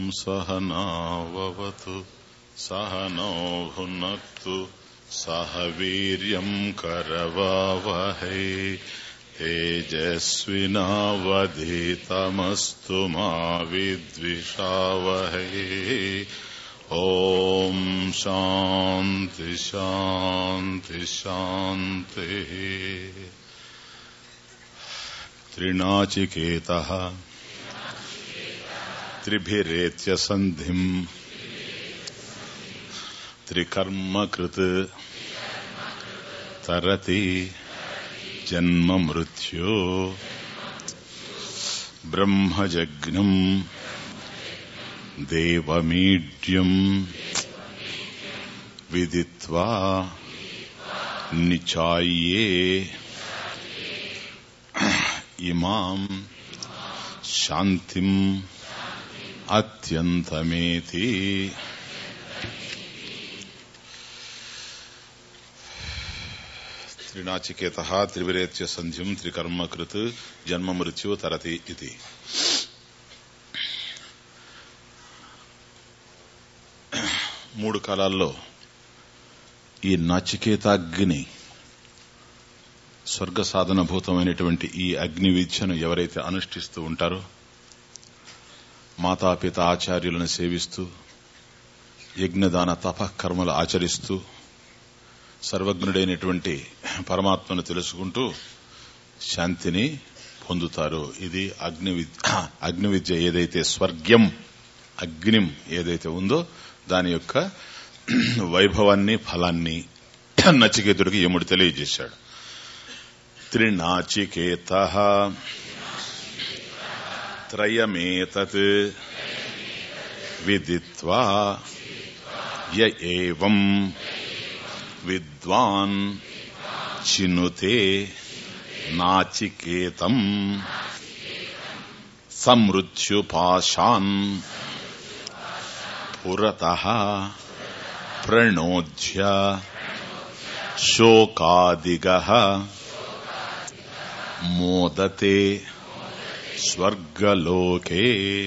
सहनावतु सहनौ भुनक्तु सह वीर्यम् करवावहै तेजस्विनावधीतमस्तु मा विद्विषावहै ॐ शान्ति शान्ति शान्तिः त्रिनाचिकेतः त्रिभिरेत्य सन्धिम् त्रिकर्मकृत् तरति जन्म मृत्यो ब्रह्मजग्नम् देवमीड्यम् विदित्वा निचाये इमाम् शान्तिम् अत्यन्तमेति త్రినాచికేత త్రివిరేత్య సంధ్యం త్రికర్మకృత్ జన్మ మృత్యు తరతి ఇది మూడు కాలాల్లో ఈ నాచికేతాగ్ని స్వర్గ సాధనభూతమైనటువంటి ఈ అగ్ని విద్యను ఎవరైతే అనుష్ఠిస్తూ ఉంటారో మాతాపిత ఆచార్యులను సేవిస్తూ యజ్ఞదాన తపకర్మలు ఆచరిస్తూ సర్వజ్ఞుడైనటువంటి పరమాత్మను తెలుసుకుంటూ శాంతిని పొందుతారు ఇది అగ్ని అగ్ని విద్య ఏదైతే స్వర్గ్యం అగ్నిం ఏదైతే ఉందో దాని యొక్క వైభవాన్ని ఫలాన్ని నచికేతుడికి యముడు తెలియజేశాడు త్రినాచికేత త్రయమేతత్ విదిత్వా య ఏవం విద్వాన్ చినుతే నాచికేతం సమృత్యుపాశాన్ పురత ప్రణోజ్య శోకాదిగ మోదతే స్వర్గలోకే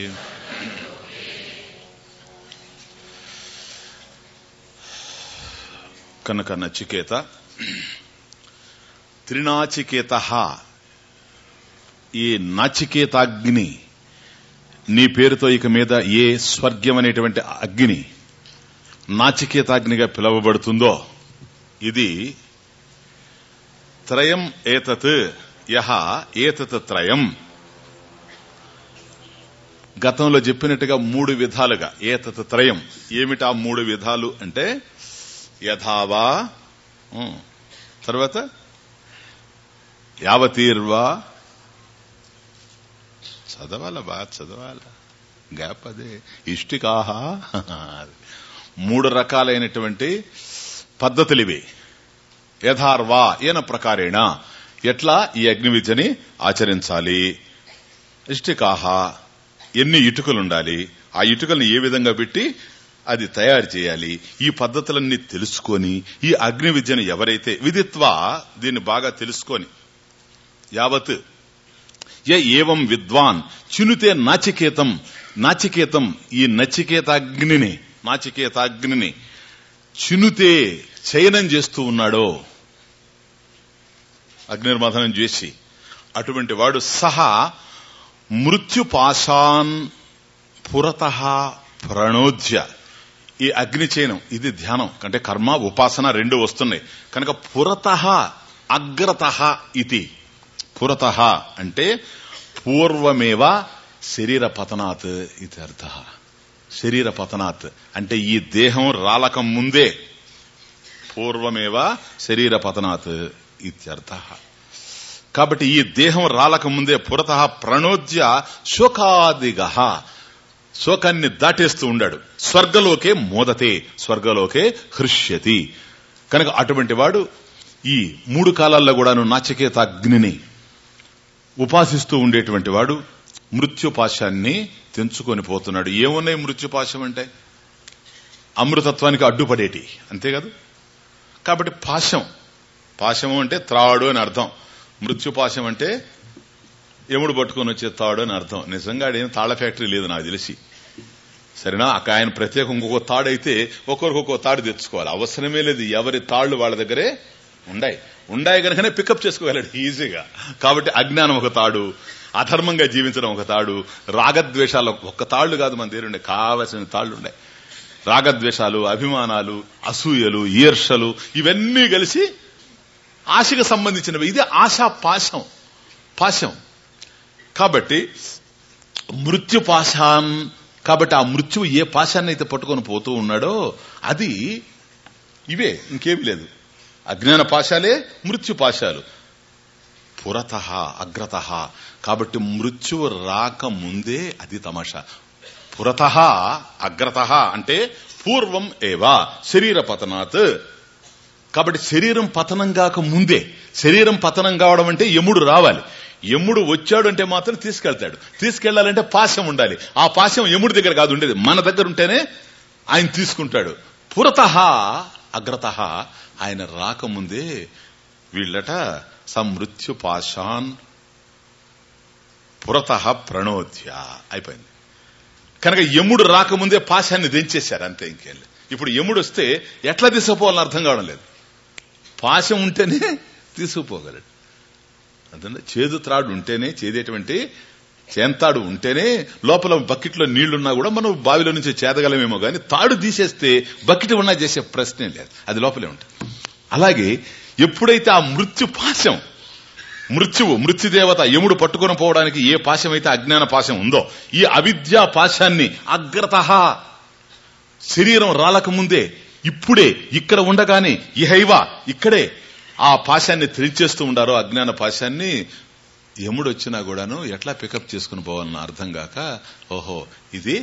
కనుక నచికేత త్రినాచికేత ఈ నాచికేతాగ్ని నీ పేరుతో ఇక మీద ఏ స్వర్గ్యం అనేటువంటి అగ్ని నాచికేతాగ్నిగా పిలువబడుతుందో ఇది త్రయం ఏతత్ యహ ఏతత్ త్రయం గతంలో చెప్పినట్టుగా మూడు విధాలుగా ఏతత్ త్రయం ఏమిటా మూడు విధాలు అంటే యథావా తర్వాత యావతీర్వా చదవాల బాగా చదవాల గ్యాప్ అదే ఇష్టికాహ మూడు రకాలైనటువంటి పద్ధతులు ఇవి యథార్వా ఈయన ప్రకారేణ ఎట్లా ఈ అగ్ని విద్యని ఆచరించాలి ఇష్టికాహ ఎన్ని ఇటుకలు ఉండాలి ఆ ఇటుకలను ఏ విధంగా పెట్టి అది తయారు చేయాలి ఈ పద్ధతులన్నీ తెలుసుకొని ఈ అగ్ని విద్యను ఎవరైతే విదిత్వా దీన్ని బాగా తెలుసుకొని యావత్ ఏ ఏవం విద్వాన్ చినుతే నాచికేతం నాచికేతం ఈ నచికేతాగ్నిని నాచికేతాగ్నిని చినుతే చయనం చేస్తూ ఉన్నాడో అగ్నిర్మథనం చేసి అటువంటి వాడు సహా మృత్యుపాశాన్ పురత ప్రణోధ్య ఈ అగ్ని చయనం ఇది ధ్యానం అంటే కర్మ ఉపాసన రెండు వస్తున్నాయి కనుక పురత అగ్రత ఇది పురత అంటే పూర్వమేవ శరీర పతనాత్ ఇది అర్థ శరీర పతనాత్ అంటే ఈ దేహం రాలకం ముందే పూర్వమేవ శరీర పతనాత్ ఇత్యర్థ కాబట్టి ఈ దేహం రాలక ముందే పురత ప్రణోద్య శోకాదిగ శోకాన్ని దాటేస్తూ ఉండాడు స్వర్గలోకే మోదతే స్వర్గలోకే హృష్యతి కనుక అటువంటి వాడు ఈ మూడు కాలాల్లో కూడాను నాచికేత అగ్నిని ఉపాసిస్తూ ఉండేటువంటి వాడు మృత్యుపాశాన్ని తెంచుకొని పోతున్నాడు ఏమున్నాయి మృత్యుపాశం అంటే అమృతత్వానికి అడ్డుపడేటి అంతే కదా కాబట్టి పాశం పాశము అంటే త్రాడు అని అర్థం మృత్యుపాశం అంటే ఎముడు పట్టుకొని వచ్చే తాడు అని అర్థం నిజంగా ఆడేం తాళ ఫ్యాక్టరీ లేదు నాకు తెలిసి సరేనా అక్క ఆయన ప్రత్యేకం ఇంకొక తాడు అయితే ఒక్కొరికి ఒక్కో తాడు తెచ్చుకోవాలి అవసరమే లేదు ఎవరి తాళ్లు వాళ్ళ దగ్గరే ఉండాయి ఉండాయి కనుకనే పికప్ చేసుకోగలడు ఈజీగా కాబట్టి అజ్ఞానం ఒక తాడు అధర్మంగా జీవించడం ఒక తాడు రాగద్వేషాలు ఒక్క తాళ్లు కాదు మన దగ్గర ఉండే కావలసిన తాళ్లు ఉండే రాగద్వేషాలు అభిమానాలు అసూయలు ఈర్షలు ఇవన్నీ కలిసి ఆశకు సంబంధించినవి ఇది ఆశా పాశం పాశం కాబట్టి మృత్యు పాశాన్ కాబట్టి ఆ మృత్యువు ఏ పాశాన్ని అయితే పట్టుకొని పోతూ ఉన్నాడో అది ఇవే ఇంకేమి లేదు అజ్ఞాన పాశాలే మృత్యు పాశాలు పురత అగ్రత కాబట్టి మృత్యువు రాకముందే అది తమాషా పురత అగ్రత అంటే పూర్వం ఏవా శరీర పతనాత్ కాబట్టి శరీరం పతనం కాక ముందే శరీరం పతనం కావడం అంటే యముడు రావాలి యముడు వచ్చాడు అంటే మాత్రం తీసుకెళ్తాడు తీసుకెళ్లాలంటే పాశం ఉండాలి ఆ పాశం యముడి దగ్గర కాదు ఉండేది మన దగ్గర ఉంటేనే ఆయన తీసుకుంటాడు పురత అగ్రత ఆయన రాకముందే వీళ్ళట సమృత్యు పాశాన్ పురత ప్రణోద్య అయిపోయింది కనుక యముడు రాకముందే పాశాన్ని దించేశారు అంతే ఇంకేం లేదు ఇప్పుడు యముడు వస్తే ఎట్లా తీసుకుపోవాలని అర్థం కావడం లేదు పాశం ఉంటేనే తీసుకుపోగలడు అర్థం చేదు త్రాడు ఉంటేనే చేదేటువంటి చేంతాడు ఉంటేనే లోపల బకెట్లో నీళ్లున్నా కూడా మనం బావిలో నుంచి చేదగలమేమో గాని తాడు తీసేస్తే బకెట్ ఉన్నా చేసే ప్రశ్నే లేదు అది లోపలే ఉంటుంది అలాగే ఎప్పుడైతే ఆ మృత్యు పాశం మృత్యువు మృత్యుదేవత యముడు పట్టుకొని పోవడానికి ఏ పాశం అయితే అజ్ఞాన పాశం ఉందో ఈ అవిద్యా పాశాన్ని అగ్రత శరీరం రాలకముందే ఇప్పుడే ఇక్కడ ఉండగానే ఇహైవ ఇక్కడే ఆ పాశాన్ని తెరిచేస్తూ ఉండారో అజ్ఞాన పాశాన్ని యముడు వచ్చినా కూడాను ఎట్లా పికప్ చేసుకుని పోవాలన్న అర్థం కాక ఓహో ఇది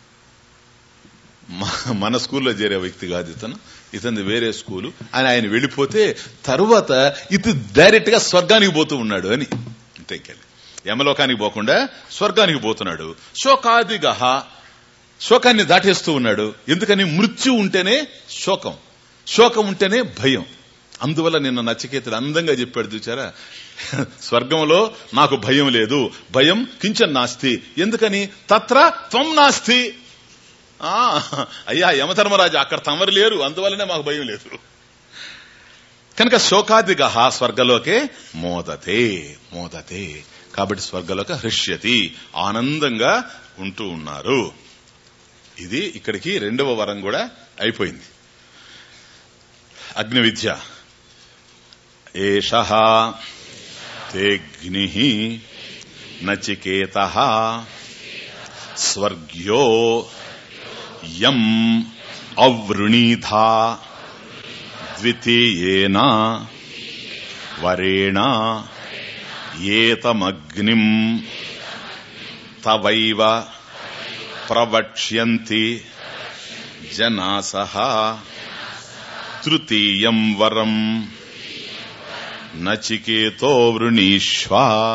మన స్కూల్లో చేరే వ్యక్తి కాదు ఇతను ఇతని వేరే స్కూలు అని ఆయన వెళ్ళిపోతే తరువాత ఇది డైరెక్ట్ గా స్వర్గానికి పోతూ ఉన్నాడు అని ఇంతకెళ్ళి యమలోకానికి పోకుండా స్వర్గానికి పోతున్నాడు శోకాదిగహ శోకాన్ని దాటేస్తూ ఉన్నాడు ఎందుకని మృత్యు ఉంటేనే శోకం శోకం ఉంటేనే భయం అందువల్ల నిన్న నచికేతుడు అందంగా చెప్పాడు చూచారా స్వర్గంలో నాకు భయం లేదు భయం కించన్ నాస్తి ఎందుకని తత్ర త్వం నాస్తి ఆ అయ్యా యమధర్మరాజు అక్కడ తమరు లేరు అందువల్లనే మాకు భయం లేదు కనుక శోకాదిగ స్వర్గలోకే మోదతే మోదతే కాబట్టి స్వర్గలోక హృష్యతి ఆనందంగా ఉంటూ ఉన్నారు ఇది ఇక్కడికి రెండవ వరం కూడా అయిపోయింది అగ్ని విద్య ఏష తేగ్ని నచికేత స్వర్గ్యో యం అవృణీధా ద్వితీయేన వరేణ ఏతమగ్నిం తవైవ ప్రవక్ష్యంతి జనాసహ తృతీయం వరం నచికేతో వృణీష్వ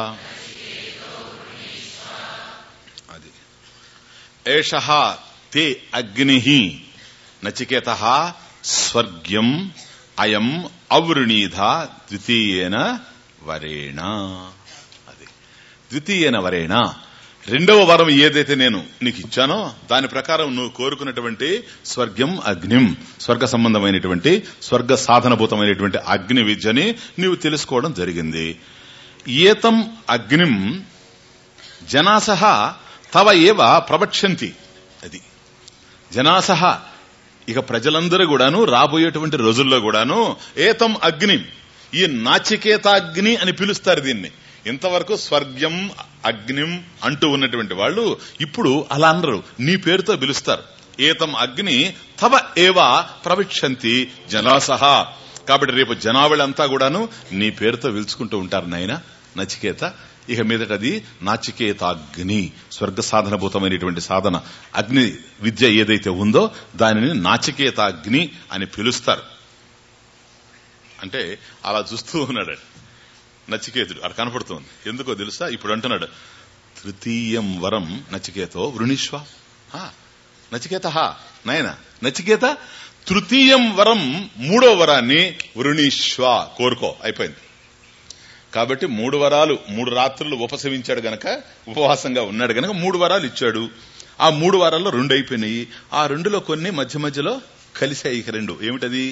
అది ఏష తే అగ్ని నచికేత స్వర్గ్యం అయం అవృణీధ ద్వితీయేన వరేణ అది ద్వితీయేన వరేణ రెండవ వరం ఏదైతే నేను నీకు ఇచ్చానో దాని ప్రకారం నువ్వు కోరుకున్నటువంటి స్వర్గం అగ్నిం స్వర్గ సంబంధమైనటువంటి స్వర్గ సాధనభూతమైనటువంటి అగ్ని విద్యని నీవు తెలుసుకోవడం జరిగింది ఏతం అగ్నిం జనాసహ తవ ఏవ ప్రవక్ష్యంతి అది జనాసహ ఇక ప్రజలందరూ కూడాను రాబోయేటువంటి రోజుల్లో కూడాను ఏతం అగ్ని ఈ నాచికేతాగ్ని అని పిలుస్తారు దీన్ని ఇంతవరకు స్వర్గం అగ్నిం అంటూ ఉన్నటువంటి వాళ్ళు ఇప్పుడు అలా అనరు నీ పేరుతో పిలుస్తారు ఏతం అగ్ని తవ ఏవా ప్రవిక్షంతి జనాసహ కాబట్టి రేపు జనావళంతా కూడాను నీ పేరుతో పిలుచుకుంటూ ఉంటారు నాయన నచికేత ఇక మీదట అది నాచికేతాగ్ని స్వర్గ సాధనభూతమైనటువంటి సాధన అగ్ని విద్య ఏదైతే ఉందో దానిని నాచికేతాగ్ని అని పిలుస్తారు అంటే అలా చూస్తూ ఉన్నాడు నచికేతుడు అక్కడ కనపడుతోంది ఎందుకో తెలుసా ఇప్పుడు అంటున్నాడు తృతీయం వరం నచికేతో వృణీష్వ నచికేత నాయన నచికేత తృతీయం వరం మూడో వరాన్ని వృణీష్వ కోరుకో అయిపోయింది కాబట్టి మూడు వరాలు మూడు రాత్రులు ఉపసవించాడు గనక ఉపవాసంగా ఉన్నాడు గనక మూడు వరాలు ఇచ్చాడు ఆ మూడు వారాల్లో రెండు అయిపోయినాయి ఆ రెండులో కొన్ని మధ్య మధ్యలో కలిసాయి ఇక రెండు ఏమిటది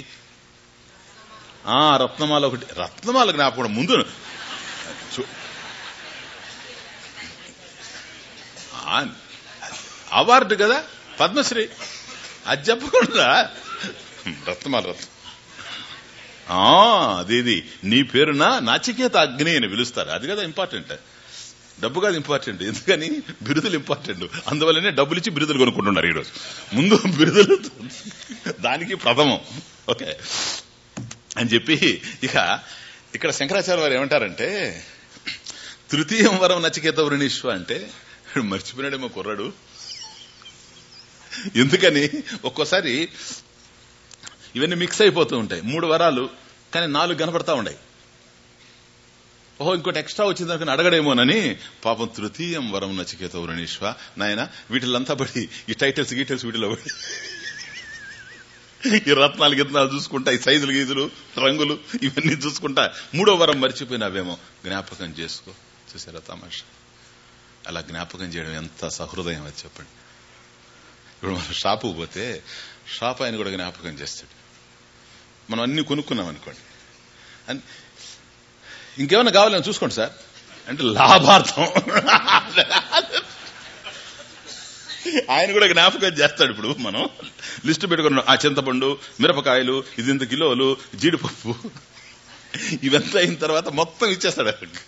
ఆ రత్నమాల ఒకటి రత్నమాల జ్ఞాపకం ముందు చూ- ఆ, అవార్డు కదా పద్మశ్రీ అది చెప్పకుండా రత్నమాల రత్న ఆ, అదేది నీ పేరున నాచికేత అగ్ని అని పిలుస్తారు అది కదా ఇంపార్టెంట్ డబ్బు కాదు ఇంపార్టెంట్ ఎందుకని బిరుదులు ఇంపార్టెంట్ అందువల్లనే డబ్బులు ఇచ్చి బిరుదులు కొనుక్కుంటున్నారు ఈరోజు ముందు బిరుదులు దానికి ప్రథమం ఓకే అని చెప్పి ఇక ఇక్కడ శంకరాచార్య వారు ఏమంటారంటే తృతీయం వరం నచికేత వృణీశ్వ అంటే వీడు మర్చిపోయినాడేమో కుర్రాడు ఎందుకని ఒక్కోసారి ఇవన్నీ మిక్స్ అయిపోతూ ఉంటాయి మూడు వరాలు కానీ నాలుగు కనపడతా ఉన్నాయి ఓహో ఇంకోటి ఎక్స్ట్రా వచ్చింది అనుకుని అడగడేమోనని పాపం తృతీయం వరం నచికేత వృణీశ్వ నాయన వీటిలంతా పడి ఈ టైటిల్స్ గీటల్స్ వీటిలో పడి ఈ రత్నాలు గిత్నాలు చూసుకుంటా ఈ సైజులు గీజులు రంగులు ఇవన్నీ చూసుకుంటా మూడో వరం మర్చిపోయినావేమో జ్ఞాపకం చేసుకో చూసారా తమాషా అలా జ్ఞాపకం చేయడం ఎంత సహృదయం అది చెప్పండి ఇప్పుడు మనం షాపుకు పోతే షాప్ ఆయన కూడా జ్ఞాపకం చేస్తాడు మనం అన్ని కొనుక్కున్నాం అనుకోండి అన్- ఇంకేమైనా కావాలని చూసుకోండి సార్ అంటే లాభార్థం ఆయన కూడా జ్ఞాపకం చేస్తాడు ఇప్పుడు మనం లిస్టు పెట్టుకున్నాం ఆ చింతపండు మిరపకాయలు ఇది ఇంత కిలోలు జీడిపప్పు ఇవంతా అయిన తర్వాత మొత్తం ఇచ్చేస్తాడు ఆయనకి.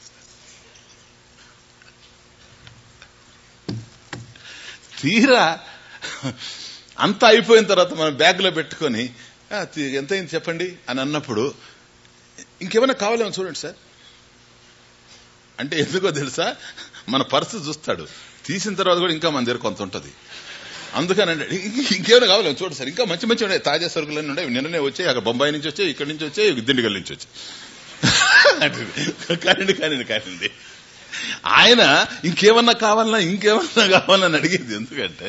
తీరా అంతా అయిపోయిన తర్వాత మనం బ్యాగ్ లో పెట్టుకొని "ఆ, తీ- ఎంత అయింది చెప్పండి అని అన్నప్పుడు ఇంకేమైనా కావాలేమో చూడండి సార్ అంటే ఎందుకో తెలుసా మన పర్సు చూస్తాడు తీసిన తర్వాత కూడా ఇంకా మన దగ్గర కొంత ఉంటది అందుకనండి "ఇ- ఇంకేమైనా కావాలేమో చూడండి సార్ ఇంకా మంచి మంచి ఉన్నాయి తాజా సరుకులన్నీ ఉన్నాయి నిన్ననే వచ్చాయి అక్కడ బొంబాయి నుంచి వచ్చాయి ఇక్కడి నుంచి వచ్చాయి దిండిగల్ నుంచి వచ్చాయి కానిండి కానిండి కానిండి ఆయన ఇంకేమన్నా కావాలన్నా ఇంకేమన్నా కావాలని అడిగేది ఎందుకంటే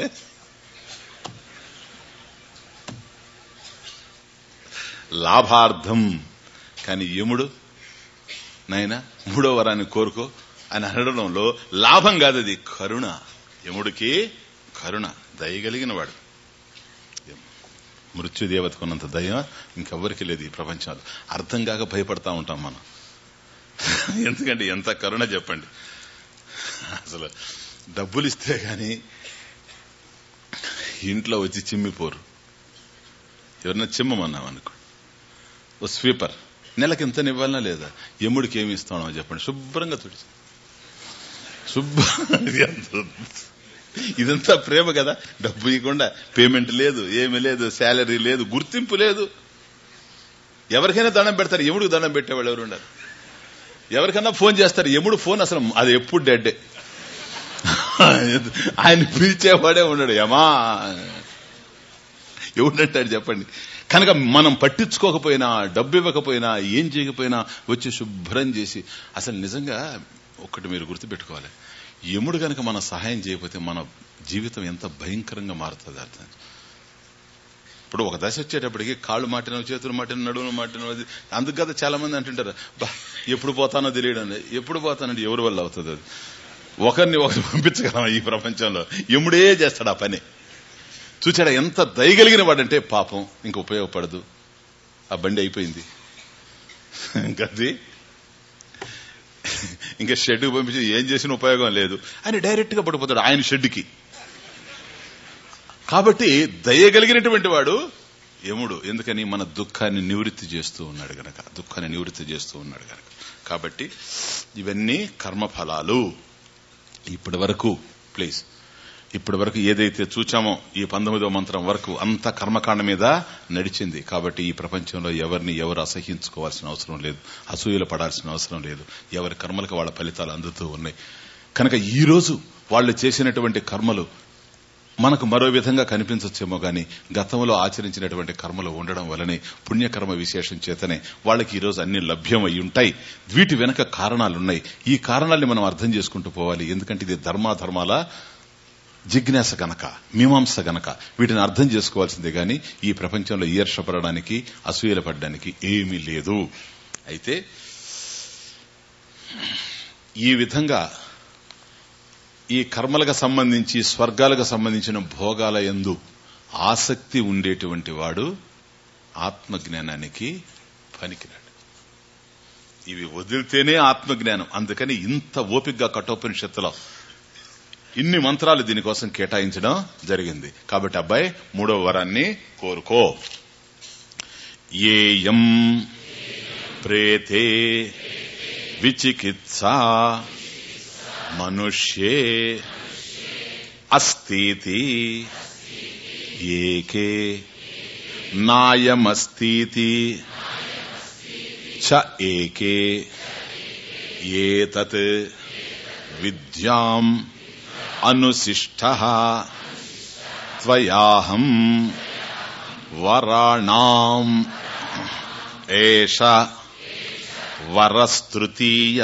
లాభార్థం కానీ యముడు నాయన మూడో వరాన్ని కోరుకో అని అనడంలో లాభం కాదు అది కరుణ యముడికి కరుణ దయగలిగిన వాడు మృత్యుదేవతకు ఉన్నంత దయ ఇంకెవ్వరికి లేదు ఈ ప్రపంచంలో అర్థం కాక భయపడతా ఉంటాం మనం ఎందుకంటే ఎంత కరుణ చెప్పండి అసలు డబ్బులు ఇస్తే గాని ఇంట్లో వచ్చి చిమ్మిపోరు ఎవరన్నా చిమ్మమన్నాం అనుకో ఓ స్వీపర్ నెలకి ఎంత ఇవ్వాలనా లేదా ఎముడికి ఏమి ఇస్తామో చెప్పండి శుభ్రంగా తుడిచి శుభ్రం ఇది ఎంత- ఇదంతా ప్రేమ కదా డబ్బు ఇవ్వకుండా పేమెంట్ లేదు ఏమీ లేదు శాలరీ లేదు గుర్తింపు లేదు ఎవరికైనా దండం పెడతారు ఎముడికి దండం పెట్టేవాళ్ళు ఎవరు ఉండరు ఎవరికైనా ఫోన్ చేస్తారు ఎముడు ఫోన్ అసలు అది ఎప్పుడు డెడ్డే ఆయన పిలిచేవాడే ఉండడు యమా ఎవడంటాడు చెప్పండి కనుక మనం పట్టించుకోకపోయినా డబ్బు ఇవ్వకపోయినా ఏం చేయకపోయినా వచ్చి శుభ్రం చేసి అసలు నిజంగా ఒక్కటి మీరు గుర్తుపెట్టుకోవాలి యముడు కనుక మన సహాయం చేయకపోతే మన జీవితం ఎంత భయంకరంగా మారుతుంది అర్థం ఇప్పుడు ఒక దశ వచ్చేటప్పటికి కాళ్ళు మాటిన చేతులు మాటిన నడువును మాటిన అది అందుకు కదా చాలా మంది అంటుంటారు బా ఎప్పుడు పోతానో తెలియడం లేదు." ఎప్పుడు పోతానంటే ఎవరి వల్ల అవుతుంది అది ఒకరిని ఒకరు పంపించగలం ఈ ప్రపంచంలో యముడే చేస్తాడు ఆ పని చూచాడా ఎంత దయగలిగిన వాడంటే పాపం ఇంక ఉపయోగపడదు ఆ బండి అయిపోయింది ఇంకది ఇంకా షెడ్కి పంపించి ఏం చేసిన ఉపయోగం లేదు ఆయన డైరెక్ట్ గా పడిపోతాడు ఆయన షెడ్కి కాబట్టి దయగలిగినటువంటి వాడు యముడు ఎందుకని మన దుఃఖాన్ని నివృత్తి చేస్తూ ఉన్నాడు గనక దుఃఖాన్ని నివృత్తి చేస్తూ ఉన్నాడు గనక కాబట్టి ఇవన్నీ కర్మఫలాలు ఇప్పటి వరకు ప్లీజ్ ఇప్పటి వరకు ఏదైతే చూచామో ఈ పంతొమ్మిదవ మంత్రం వరకు అంత కర్మకాండ మీద నడిచింది కాబట్టి ఈ ప్రపంచంలో ఎవరిని ఎవరు అసహించుకోవాల్సిన అవసరం లేదు అసూయలు పడాల్సిన అవసరం లేదు ఎవరి కర్మలకు వాళ్ళ ఫలితాలు అందుతూ ఉన్నాయి కనుక ఈ రోజు వాళ్ళు చేసినటువంటి కర్మలు మనకు మరో విధంగా కనిపించచ్చేమో గాని గతంలో ఆచరించినటువంటి కర్మలు ఉండడం వలనే పుణ్యకర్మ విశేషం చేతనే వాళ్ళకి ఈ రోజు అన్ని లభ్యం అయి ఉంటాయి వీటి వెనక కారణాలున్నాయి ఈ కారణాల్ని మనం అర్థం చేసుకుంటూ పోవాలి ఎందుకంటే ఇది ధర్మాధర్మాల జిజ్ఞాస గనక మీమాంస గనక వీటిని అర్థం చేసుకోవాల్సిందే గాని ఈ ప్రపంచంలో ఈర్షపడడానికి అసూయల పడడానికి ఏమీ లేదు అయితే ఈ విధంగా ఈ కర్మలకు సంబంధించి స్వర్గాలకు సంబంధించిన భోగాల ఎందు ఆసక్తి ఉండేటువంటి వాడు ఆత్మజ్ఞానానికి పనికిరాడు ఇవి వదిలితేనే ఆత్మజ్ఞానం అందుకని ఇంత ఓపికగా కఠోపనిషత్తులో ఇన్ని మంత్రాలు దీనికోసం కేటాయించడం జరిగింది కాబట్టి అబ్బాయి మూడవ వరాన్ని కోరుకో ఏయం ప్రేతే విచికిత్సా మనుష్యే అస్తితి ఏకే నాయమస్తితి చ ఏకే ఏతత్ విద్యాం అనుశిష్ట త్వయాహం వరాణాం ఏష వరస్తృతీయ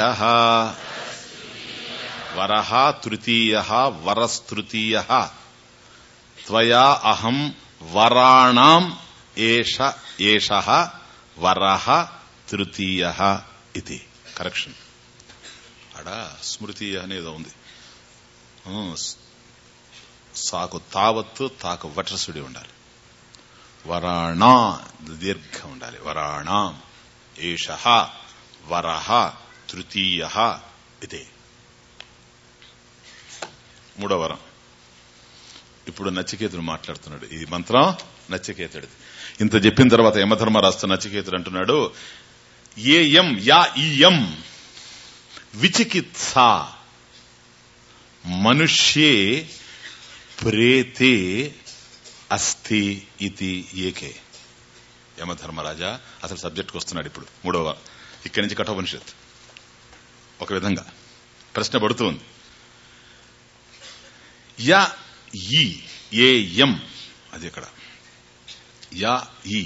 వరః తృతీయ వరస్తృతీయ త్వయా అహం వరాణాం ఏష ఏష వరః తృతీయ ఇది కరెక్షన్ అడ స్మృతి అనేది ఉంది ఆ, సాకు తావత్తు తాకు వటసుడి ఉండాలి వరాణా దీర్ఘ ఉండాలి వరాణాం ఏష వరః తృతీయ ఇదే మూడో వరం ఇప్పుడు నచికేతుడు మాట్లాడుతున్నాడు ఈ మంత్రం నచికేతుడిది ఇంత చెప్పిన తర్వాత యమధర్మరాస్తు నచికేతుడు అంటున్నాడు ఏ ఎం యా ఈ ఎం విచికిత్స మనుష్యే ప్రేతే అస్థి ఇది ఏకే యమధర్మరాజా అసలు సబ్జెక్ట్కి వస్తున్నాడు ఇప్పుడు మూడవ ఇక్కడి నుంచి కఠోపనిషత్ ఒక విధంగా ప్రశ్న పడుతుంది యా ఈ ఏ ఎం అది ఇక్కడ యా ఈ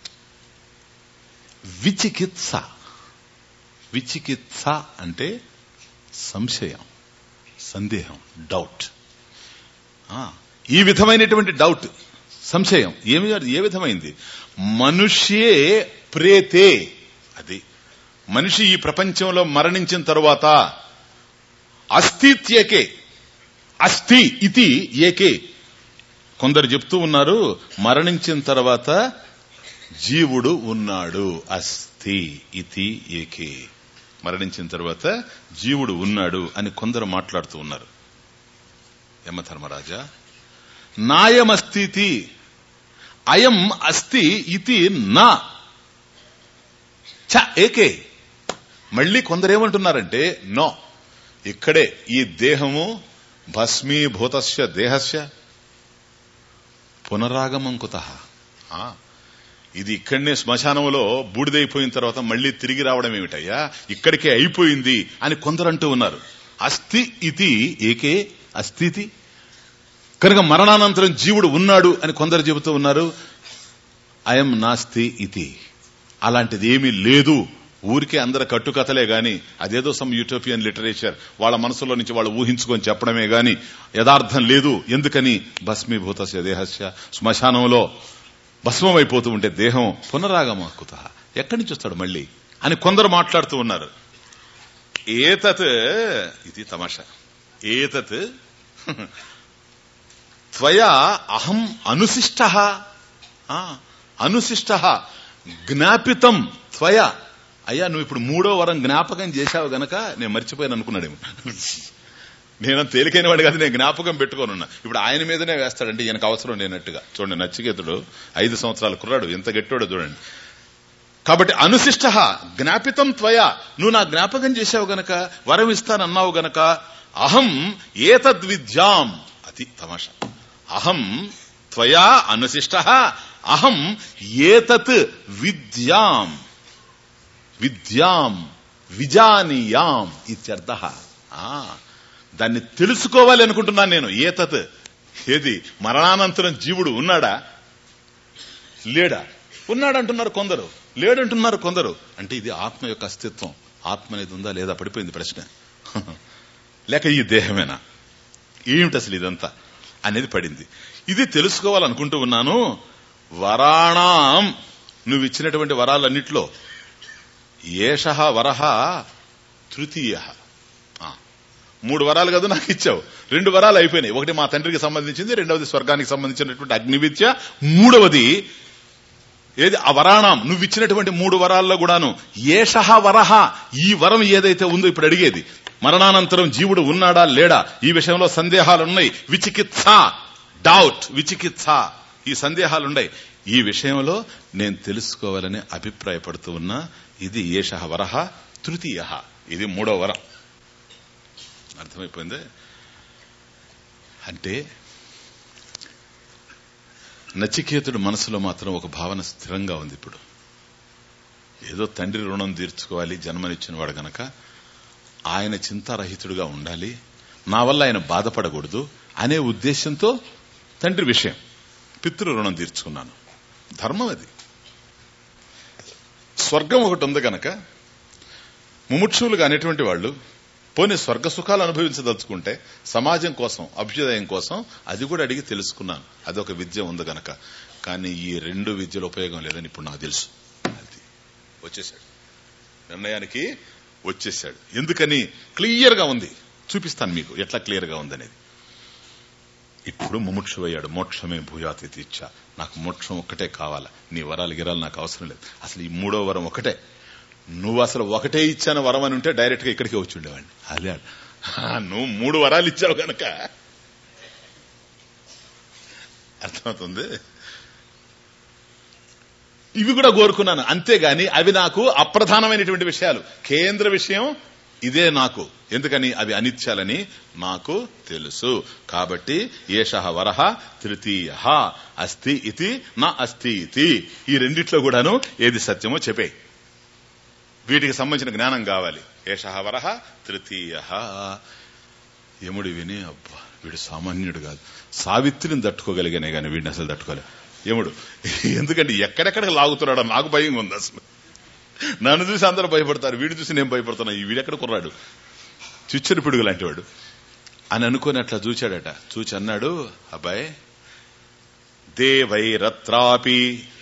విచికిత్స విచికిత్స అంటే సంశయం సందేహం డౌట్ ఆ, ఈ విధమైనటువంటి డౌట్ సంశయం ఏమి ఏ విధమైంది మనుష్యే ప్రేతే అది మనిషి ఈ ప్రపంచంలో మరణించిన తరువాత అస్థిత్యకే అస్థి ఇది ఏకే కొందరు చెప్తూ ఉన్నారు మరణించిన తర్వాత జీవుడు ఉన్నాడు అస్థి ఇది ఏకే మరణించిన తర్వాత జీవుడు ఉన్నాడు అని కొందరు మాట్లాడుతూ ఉన్నారు యమధర్మరాజా నాయమస్థితి అయం అస్తి ఇది నా చ ఏకే మళ్ళీ కొందరేమంటున్నారంటే నో ఇక్కడే ఈ దేహము భస్మీభూతస్య దేహస్య పునరాగమంకుత ఇది ఇక్కడనే శ్మశానంలో బూడిదైపోయిన తర్వాత మళ్ళీ తిరిగి రావడం ఏమిటయ్యా ఇక్కడికే అయిపోయింది అని కొందరు అంటూ ఉన్నారు అస్థి ఇది ఏకే అస్థితి కనుక మరణానంతరం జీవుడు ఉన్నాడు అని కొందరు చెబుతూ ఉన్నారు అయం నాస్తి ఇది అలాంటిది ఏమీ లేదు ఊరికే అందరు కట్టుకథలే గాని అదేదో సమ్ యూటోపియన్ లిటరేచర్ వాళ్ళ మనసులో నుంచి వాళ్ళు ఊహించుకొని చెప్పడమే గాని యథార్థం లేదు ఎందుకని భస్మీభూత దేహస్య శ్మశానంలో భస్మమైపోతూ ఉంటే దేహం పునరాగమకుత ఎక్కడి నుంచి వస్తాడు మళ్ళీ అని కొందరు మాట్లాడుతూ ఉన్నారు ఏతత్ ఇది తమాషా ఏతత్ త్వయా అహం అనుశిష్ట అనుశిష్ట జ్ఞాపితం త్వయ అయ్యా నువ్వు ఇప్పుడు మూడో వరం జ్ఞాపకం చేశావు గనక నేను మర్చిపోయాను అనుకున్నాడేమో నేను తేలికైన వాడు కాదు నేను జ్ఞాపకం పెట్టుకోనున్నా ఇప్పుడు ఆయన మీదనే వేస్తాడంటే ఈయనకు అవసరం లేనట్టుగా చూడండి నచ్చికేతుడు ఐదు సంవత్సరాల కుర్రాడు ఎంత గట్టాడో చూడండి కాబట్టి అనుశిష్ట జ్ఞాపితం త్వయ నువ్వు నా జ్ఞాపకం చేశావు గనక వరం ఇస్తానన్నావు గనక అహం ఏతద్విద్యాం అతి తమాషా అహం త్వయా అనుశిష్ట అహం ఏతత్ విద్యాం విద్యాం విజానీయాం ఇత్యర్థ దాన్ని తెలుసుకోవాలి అనుకుంటున్నాను నేను ఏతత్ ఏది మరణానంతరం జీవుడు ఉన్నాడా లేడా ఉన్నాడంటున్నారు కొందరు లేడంటున్నారు కొందరు అంటే ఇది ఆత్మ యొక్క అస్తిత్వం ఆత్మ అనేది ఉందా లేదా పడిపోయింది ప్రశ్న లేక ఈ దేహమేనా ఏమిటి అసలు ఇదంతా అనేది పడింది ఇది తెలుసుకోవాలనుకుంటూ ఉన్నాను వరాణాం నువ్వు ఇచ్చినటువంటి వరాలన్నిట్లో ఏష వరహ తృతీయ మూడు వరాలు కదా నాకు ఇచ్చావు రెండు వరాలు అయిపోయినాయి ఒకటి మా తండ్రికి సంబంధించింది రెండవది స్వర్గానికి సంబంధించినటువంటి అగ్ని విద్య మూడవది ఏది ఆ వరాణం నువ్వు ఇచ్చినటువంటి మూడు వరాల్లో కూడాను ఏషహ వరహ ఈ వరం ఏదైతే ఉందో ఇప్పుడు అడిగేది మరణానంతరం జీవుడు ఉన్నాడా లేడా ఈ విషయంలో సందేహాలు ఉన్నాయి విచికిత్స డౌట్ విచికిత్స ఈ సందేహాలు ఉన్నాయి ఈ విషయంలో నేను తెలుసుకోవాలని అభిప్రాయపడుతూ ఉన్నా ఇది ఏషహ వరహ తృతీయ ఇది మూడో వరం అర్థమైపోయింది అంటే నచికేతుడు మనసులో మాత్రం ఒక భావన స్థిరంగా ఉంది ఇప్పుడు ఏదో తండ్రి రుణం తీర్చుకోవాలి జన్మనిచ్చిన వాడు గనక ఆయన చింతారహితుడుగా ఉండాలి నా వల్ల ఆయన బాధపడకూడదు అనే ఉద్దేశంతో తండ్రి విషయం పితృ రుణం తీర్చుకున్నాను ధర్మం అది స్వర్గం ఒకటి ఉంది గనక ముముక్షువులుగా అనేటువంటి వాళ్ళు పోనీ స్వర్గ సుఖాలు అనుభవించదలుచుకుంటే సమాజం కోసం అభ్యుదయం కోసం అది కూడా అడిగి తెలుసుకున్నాను అదొక విద్య ఉంది గనక కానీ ఈ రెండు విద్యల ఉపయోగం లేదని ఇప్పుడు నాకు తెలుసు అది వచ్చేసాడు నిర్ణయానికి వచ్చేసాడు ఎందుకని క్లియర్ గా ఉంది చూపిస్తాను మీకు ఎట్లా క్లియర్ గా ఉందనేది ఇప్పుడు ముముక్షువయ్యాడు మోక్షమే భూయాతి తీర్చ నాకు మోక్షం ఒక్కటే కావాలా నీ వరాలు గిరాలు నాకు అవసరం లేదు అసలు ఈ మూడో వరం ఒకటే నువ్వు అసలు ఒకటే ఇచ్చాను వరం అని ఉంటే డైరెక్ట్ గా ఇక్కడికే వచ్చి ఉండేవాడిని అదే ఆ, నువ్వు మూడు వరాలు ఇచ్చావు గనక అర్థమవుతుంది ఇవి కూడా కోరుకున్నాను అంతేగాని అవి నాకు అప్రధానమైనటువంటి విషయాలు కేంద్ర విషయం ఇదే నాకు ఎందుకని అవి అనిత్యాలని నాకు తెలుసు కాబట్టి ఏష వరహ తృతీయ అస్తి ఇతి నా అస్తి ఇతి ఈ రెండిట్లో కూడాను ఏది సత్యమో చెప్పే వీటికి సంబంధించిన జ్ఞానం కావాలి ఏష వరహ తృతీయ యముడు విని అబ్బా వీడు సామాన్యుడు కాదు సావిత్రిని తట్టుకోగలిగానే గాని వీడిని అసలు తట్టుకోలే యముడు ఎందుకంటే ఎక్కడెక్కడ లాగుతున్నాడో నాకు భయం ఉంది అసలు నన్ను చూసి అందరూ భయపడతారు వీడు చూసి నేను భయపడుతున్నా ఈ వీడెక్కడ కుర్రాడు చిచ్చరి పిడుగు లాంటి వాడు అని అనుకుని అట్లా చూచాడట చూచి అన్నాడు అబ్బాయి దేవైరత్రాపి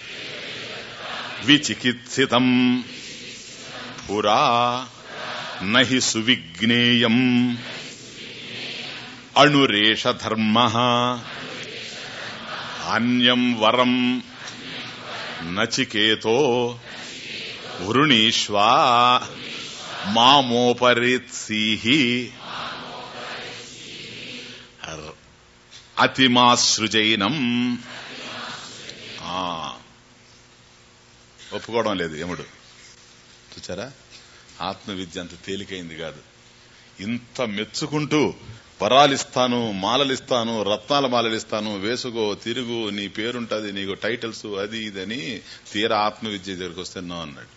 విచికిత్సితం పురా నహి సువిజ్ఞేయం అణురేష ధర్మ అన్యం వరం నచికేతో వృణీష్వా మామోపరిత్సీహి అతిమాసృజైనం ఆ, ఒప్పుకోవడం లేదు యముడు చూచారా ఆత్మవిద్య అంత తేలికైంది కాదు ఇంత మెచ్చుకుంటూ వరాలిస్తాను మాలలిస్తాను రత్నాల మాలలిస్తాను వేసుకో తిరుగు నీ పేరుంటది నీకు టైటిల్స్ అది ఇదని తీరా ఆత్మవిద్య దగ్గరికి వస్తే నో అన్నాడు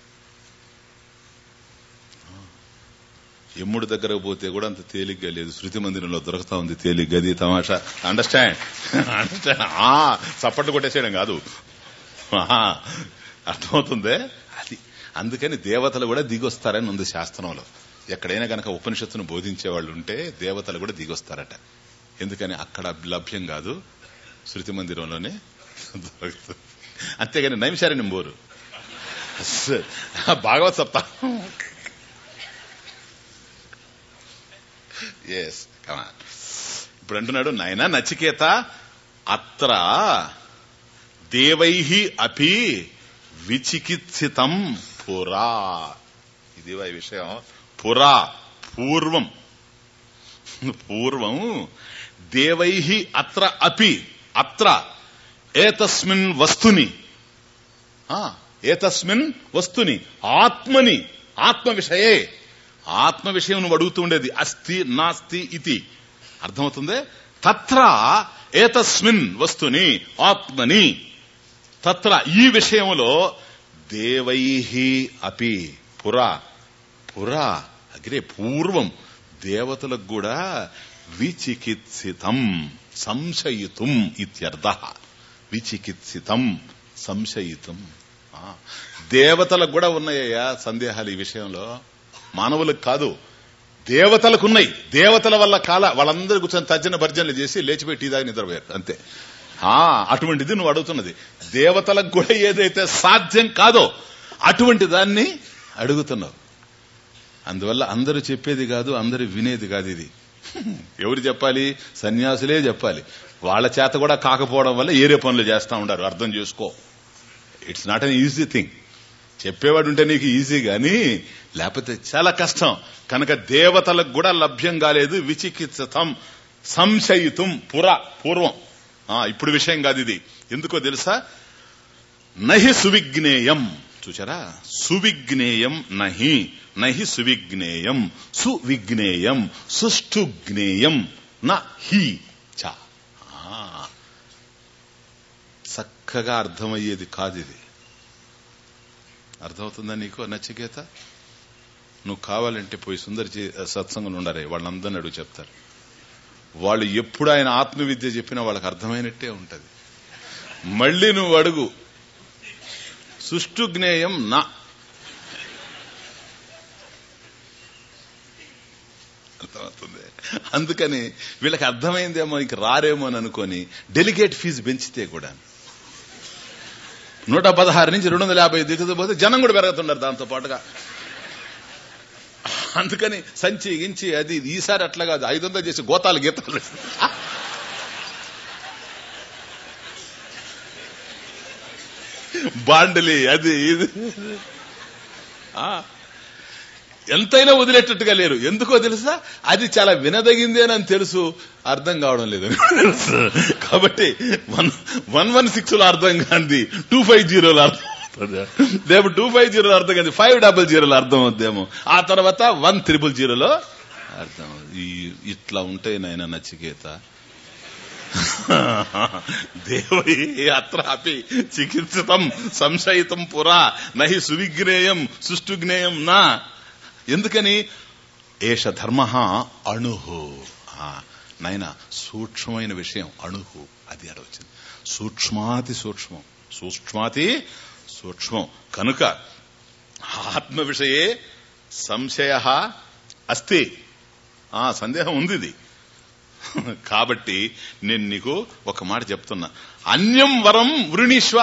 ఎమ్ముడి దగ్గరకు పోతే కూడా అంత తేలిగ్గా లేదు శృతి మందిరంలో దొరుకుతా ఉంది తేలిగ్ గది తమాషా అండర్స్టాండ్ అండర్స్టాండ్ ఆ చప్పట్లు కొట్టేసేయడం కాదు ఆ, అర్థమవుతుందే అది అందుకని దేవతలు కూడా దిగొస్తారని ఉంది శాస్త్రంలో ఎక్కడైనా గనక ఉపనిషత్తును బోధించే వాళ్ళు ఉంటే దేవతలు కూడా దిగొస్తారట ఎందుకని అక్కడ లభ్యం కాదు శృతి మందిరంలోనే దొరుకుతుంది అంతేగాని నైమిషారణ్యం బోరు భాగవత్ సప్తాహం ఎస్ కమా ఇప్పుడు అంటున్నాడు నాయన నచికేత అత్ర దేవై అపి విచికిత్సితం పురా ఇది ఈ విషయం పురా పూర్వం పూర్వం దేవై అత్ర అపి అత్ర ఏతస్మిన్ వస్తుని ఆ, ఏతస్మిన్ వస్తుని ఆత్మని ఆత్మ విషయే ఆత్మ విషయం నువ్వు అడుగుతూ ఉండేది అస్తి నాస్తి ఇది అర్థమవుతుంది తత్ర ఏతస్మిన్ వస్తుని ఆత్మని తత్ర ఈ విషయంలో దేవై అపి పురా పురా అగ్రే పూర్వం దేవతలకు కూడా విచికిత్సితం సంశయితుం ఇత్యర్థ విచికిత్సితం సంశయితం ఆ, దేవతలకు కూడా ఉన్నాయ్యా సందేహాలు ఈ విషయంలో మానవులకు కాదు దేవతలకు ఉన్నాయి దేవతల వల్ల కాల వాళ్ళందరూ కూర్చొని తర్జన భర్జనలు చేసి లేచిపోయి టీ దాగి నిద్రపోయారు అంతే ఆ అటువంటిది నువ్వు అడుగుతున్నది దేవతలకు కూడా ఏదైతే సాధ్యం కాదో అటువంటి దాన్ని అడుగుతున్నావు అందువల్ల అందరూ చెప్పేది కాదు అందరూ వినేది కాదు ఇది ఎవరు చెప్పాలి సన్యాసులే చెప్పాలి వాళ్ళ చేత కూడా కాకపోవడం వల్ల ఏరే పనులు చేస్తా ఉంటారు అర్థం చేసుకో it's not an easy thing చెప్పేవాడు ఉంటే నీకు ఈజీ గాని లేకపోతే చాలా కష్టం కనుక దేవతలకు కూడా లభ్యం కాలేదు విచికిత్సం సంశయితం పుర పూర్వం ఆ, ఇప్పుడు విషయం కాదు ఇది ఎందుకో తెలుసా నహి సువిజ్ఞేయం చూచారా సువిజ్ఞేయం నహి నహి సువిజ్ఞేయం సువిజ్ఞేయం సుష్టు జ్ఞేయం న హి చ ఆ, చక్కగా అర్థమయ్యేది కాదు ఇది అర్థమవుతుందా నీకు నచ్చికేత నువ్వు కావాలంటే పోయి సుందరి చే- సత్సంగంలో ఉండారే వాళ్ళందరినీ అడుగు చెప్తారు వాళ్ళు ఎప్పుడు ఆయన ఆత్మవిద్య చెప్పినా వాళ్ళకి అర్థమైనట్టే ఉంటది మళ్ళీ నువ్వు అడుగు సుష్టు జ్ఞేయం నా అర్థమవుతుంది అందుకని వీళ్ళకి అర్థమైందేమో ఇంక రారేమో అని అనుకొని డెలిగేట్ ఫీజు పెంచితే కూడా నూట పదహారు నుంచి రెండు వందల యాభై దిగుతుపోతే జనం కూడా పెరుగుతున్నారు దాంతో పాటుగా అందుకని సంచి గించి అది ఇది. ఈసారి అట్లా కాదు ఐదు వందలు చేసి గోతాలు గీతాలు బాండలి అది ఇది ఆ. ఎంతైనా వదిలేటట్టుగా లేరు ఎందుకో తెలుసా అది చాలా వినదగిందేనని తెలుసు అర్థం కావడం లేదని తెలుసు కాబట్టి వన్ వన్ వన్ సిక్స్ లో అర్థం కాంది టూ ఫైవ్ జీరోలో అర్థం అవుతుంది రేపు టూ ఫైవ్ జీరోలో అర్థం కాదు ఫైవ్ డబుల్ జీరోలో అర్థం అవుద్దేమో ఆ తర్వాత వన్ త్రిబుల్ జీరోలో అర్థం అవుద్ది. ఈ ఇట్లా ఉంటే నాయన నచ్చికేత దేవై అత్రాపి చికిత్సితం సంశయితం పురా నహి సువిజ్ఞేయం సుష్టుజ్ఞేయం నా ఎందుకని ఏష ధర్మ అణుహు ఆ, నాయన సూక్ష్మమైన విషయం అణుహు అది అడవచ్చింది సూక్ష్మాతి సూక్ష్మం సూక్ష్మాతి సూక్ష్మం కనుక ఆత్మ విషయే సంశయ అస్తి ఆ సందేహం ఉంది ఇది కాబట్టి నేను నీకు ఒక మాట చెప్తున్నా అన్యం వరం వృణీశ్వ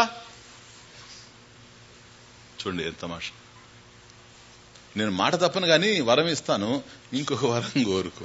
చూడండి ఎంత మాట నేను మాట తప్పను గాని వరం ఇస్తాను ఇంకొక వరం కోరుకో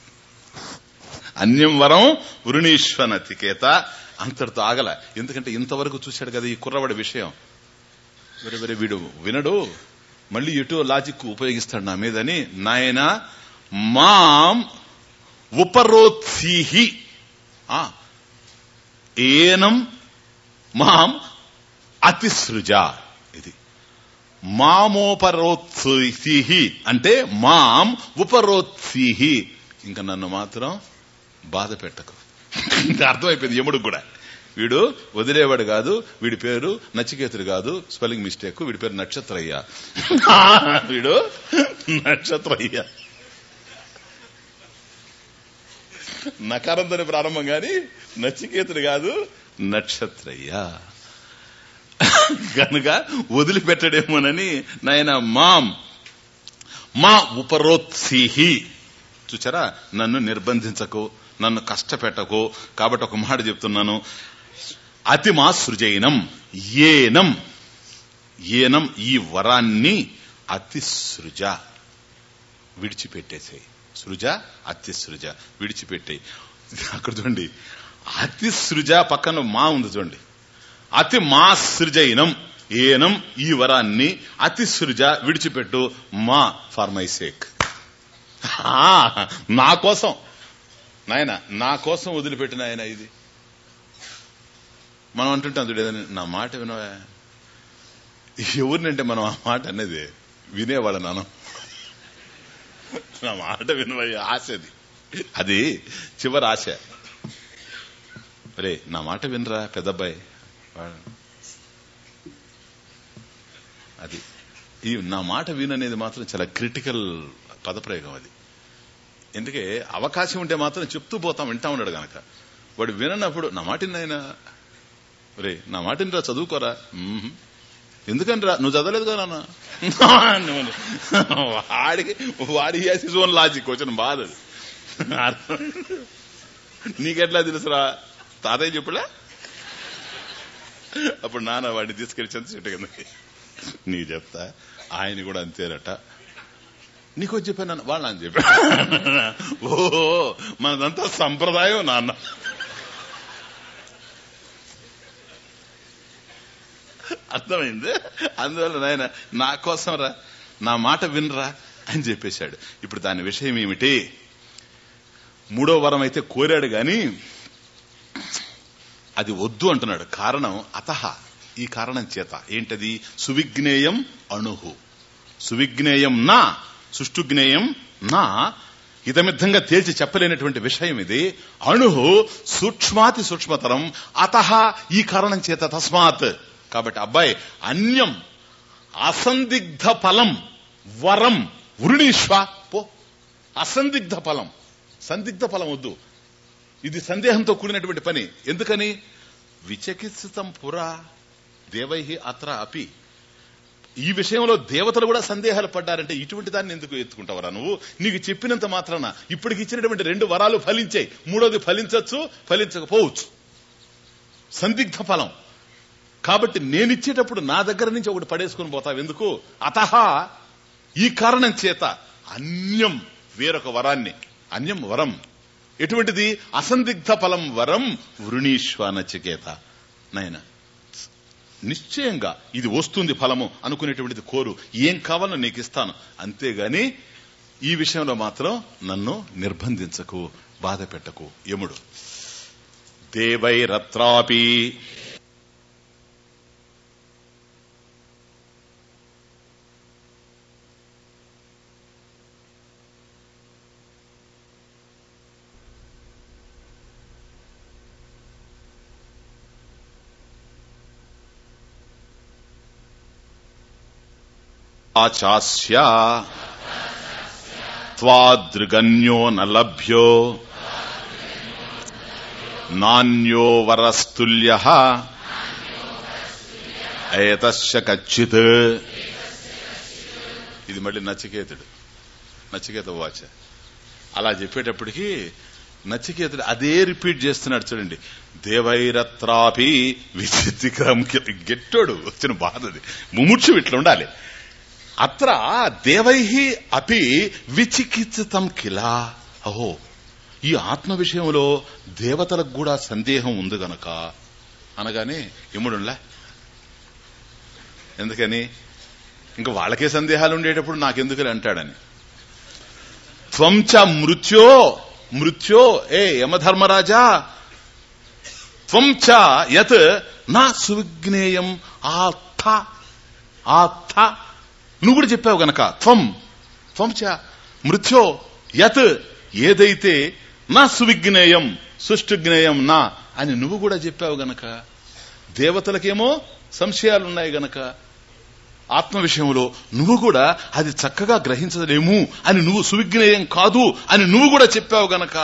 అన్యం వరం వృణీశ్వ నతికేత అంతటితో ఆగల ఎందుకంటే ఇంతవరకు చూశాడు కదా ఈ కుర్రవాడి విషయం వెరీ వెరీ వీడు వినడు మళ్ళీ ఎటో లాజిక్ ఉపయోగిస్తాడు నా మీదని నాయన మాం ఉపరోత్సీహి ఆ, ఏనం మాం అతిసృజ ఇది మామోపరోత్సీహి అంటే మాం ఉపరోత్సీహి ఇంకా నన్ను మాత్రం బాధ పెట్టకు ఇంకా అర్థమైపోయింది యముడికి కూడా వీడు వదిలేవాడు కాదు వీడి పేరు నచికేతుడు కాదు స్పెల్లింగ్ మిస్టేక్ వీడి పేరు నక్షత్రయ్య వీడు నక్షత్రయ్య నకారంతోనే ప్రారంభం గాని నచికేతుడు కాదు నక్షత్రయ్య కనుక వదిలిపెట్టడేమోనని నాయన మాం మా ఉపరోత్సీహి చూచారా నన్ను నిర్బంధించకు నన్ను కష్టపెట్టకు కాబట్టి ఒక మాట చెప్తున్నాను అతి మా సృజైనం ఏనం ఏనం ఈ వరాన్ని అతి సృజ విడిచిపెట్టేసేయి సృజ అతి సృజ విడిచిపెట్టేయి అక్కడ చూడండి అతి సృజ పక్కన మా ఉంది చూడండి అతి మా సృజైనం ఏనం ఈ వరాన్ని అతి సృజ విడిచిపెట్టు మా ఫర్ మై సేక్ నా కోసం నాయన నా కోసం వదిలిపెట్టిన ఆయన ఇది మనం అంటుంటాం చూడు ఏదైనా నా మాట వినవా ఎవరినంటే మనం ఆ మాట అనేది వినేవాళ్ళ నాన్న నా మాట వినవయ్య ఆశ అది అది చివరి ఆశ రే నా మాట వినరా పెద్దబ్బాయి వాడు- అది ఈ నా మాట విననేది మాత్రం చాలా క్రిటికల్ పదప్రయోగం అది ఎందుకే అవకాశం ఉంటే మాత్రం చెప్తూ పోతాం వింటా ఉన్నాడు గనక వాడు విననప్పుడు నా మాట నాయన రే నా మాట రా చదువుకోరా మ్మ్. ఎందుకనిరా నువ్వు చదవలేదు కదా నాన్న వాడికి వాడి యాసిస్ ఓన్ లాజిక్ వచ్చిన బాధ అది. అర్థం నీకెట్లా తెలుసురా తాతయ్య చెప్పుడా అప్పుడు నాన్న వాడిని తీసుకెళ్లి చంద్రశెట్టి కిందకి నీకు చెప్తా ఆయన కూడా అంతేరట నీకు వచ్చి చెప్పాను వాళ్ళు అని చెప్పాను ఓ మనదంతా సంప్రదాయం నాన్న అర్థమైంది అందువల్ల నాయన నా కోసం రా నా మాట వినరా అని చెప్పేశాడు ఇప్పుడు దాని విషయం ఏమిటి మూడో వరం అయితే కోరాడు గాని అది వద్దు అంటున్నాడు కారణం అతహ ఈ కారణం చేత ఏంటది సువిజ్ఞేయం అణుహు సువిజ్ఞేయం నా సుష్టుజ్ఞేయం నా ఇదమిద్ధంగా తేల్చి చెప్పలేనటువంటి విషయం ఇది అణుహు సూక్ష్మాతి సూక్ష్మతరం అతహ ఈ కారణం చేత తస్మాత్ కాబట్టి అబ్బాయి అన్యం అసందిగ్ధ ఫలం వరం వృణీష్వ పో అసందిగ్ధ ఫలం సందిగ్ధ ఫలం వద్దు ఇది సందేహంతో కూడినటువంటి పని ఎందుకని విచకిత్సితం పురా దేవై అత్ర అపి ఈ విషయంలో దేవతలు కూడా సందేహాలు పడ్డారంటే ఇటువంటి దాన్ని ఎందుకు ఎత్తుకుంటావరా నువ్వు నీకు చెప్పినంత మాత్రాన ఇప్పటికి ఇచ్చినటువంటి రెండు వరాలు ఫలించాయి మూడోది ఫలించవచ్చు ఫలించకపోవచ్చు సందిగ్ధ ఫలం కాబట్టి నేనిచ్చేటప్పుడు నా దగ్గర నుంచి ఒకటి పడేసుకుని పోతావు ఎందుకు అతహ ఈ కారణం చేత అన్యం వేరొక వరాన్ని అన్యం వరం ఎటువంటిది అసందిగ్ధ ఫలం వరం వృణీశ్వ నచికేత నాయన నిశ్చయంగా ఇది వస్తుంది ఫలము అనుకునేటువంటిది కోరు ఏం కావాలో నీకు ఇస్తాను అంతేగాని ఈ విషయంలో మాత్రం నన్ను నిర్బంధించకు బాధ పెట్టకు యముడు దేవైరత్రాపి ఆచాస్య త్వాదృగన్యో న లభ్యో నాణ్యో వరస్తుల్య ఏతస్య కచ్చిత్ ఇది మళ్ళీ నచికేతుడు నచికేత వాచ అలా చెప్పేటప్పటికి నచికేతుడు అదే రిపీట్ చేస్తున్నాడు చూడండి దేవైరత్రాపి విచిత్రం గెట్టోడు వచ్చిన బాధది ముముక్షు ఇట్లా ఉండాలి అత్ర దేవై అపి విచికిత్సితం కిలా అహో ఈ ఆత్మ విషయంలో దేవతలకు కూడా సందేహం ఉంది గనక అనగానే ఇముడులా ఎందుకని ఇంకా వాళ్ళకే సందేహాలు ఉండేటప్పుడు నాకెందుకు అంటాడని త్వంచ మృత్యో మృత్యో ఏ యమధర్మరాజా త్వంచ యత్ నా సువిజ్ఞేయం ఆత్థ ఆత్థ నువ్వు కూడా చెప్పావు గనక త్వం త్వంచ మృత్యో యత్ ఏదైతే నా సువిజ్ఞేయం సుష్టుజ్ఞేయం నా అని నువ్వు కూడా చెప్పావు గనక దేవతలకేమో సంశయాలున్నాయి గనక ఆత్మ విషయంలో నువ్వు కూడా అది చక్కగా గ్రహించలేము అని నువ్వు సువిజ్ఞేయం కాదు అని నువ్వు కూడా చెప్పావు గనక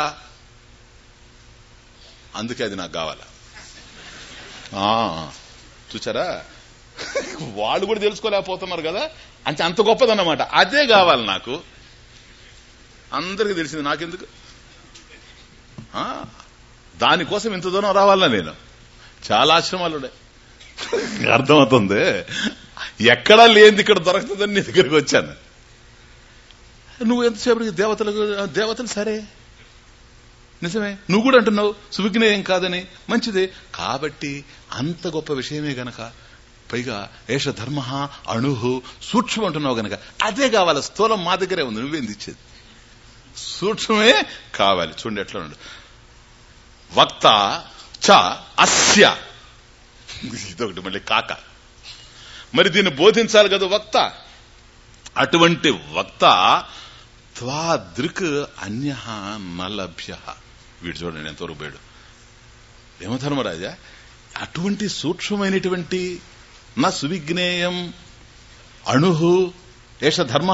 అందుకే అది నాకు కావాలా ఆ, చూచారా వాళ్ళు కూడా తెలుసుకోలేకపోతున్నారు కదా అంటే అంత గొప్పదన్నమాట అదే కావాలి నాకు అందరికి తెలిసింది నాకెందుకు ఆ, దానికోసం ఇంత దూరం రావాలా నేను చాలా ఆశ్రమాలు ఉన్నాయి అర్థమవుతుంది ఎక్కడా లేనిది ఇక్కడ దొరుకుతుందని నీ దగ్గరికి వచ్చాను నువ్వు ఎంతసేపటికి దేవతలకు దేవతలు సరే నిజమే నువ్వు కూడా అంటున్నావు సువిజ్ఞేయం కాదని మంచిదే కాబట్టి అంత గొప్ప విషయమే గనక పైగా ఏష ధర్మ అణుహు సూక్ష్మం అంటున్నావు గనక అదే కావాలి స్థూలం మా దగ్గరే ఉంది నువ్వేంది ఇచ్చేది సూక్ష్మమే కావాలి చూడండి ఎట్లా ఉండు వక్త చ అస్య ఇదొకటి మళ్ళీ కాక మరి దీన్ని బోధించాలి కదా వక్త అటువంటి వక్త త్వాదృక్ అన్య నలభ్య వీడు చూడండి ఎంతవరకు పోయాడు ఏమధర్మరాజా అటువంటి సూక్ష్మమైనటువంటి నా సువిజ్ఞేయం అణుహు ఏష ధర్మ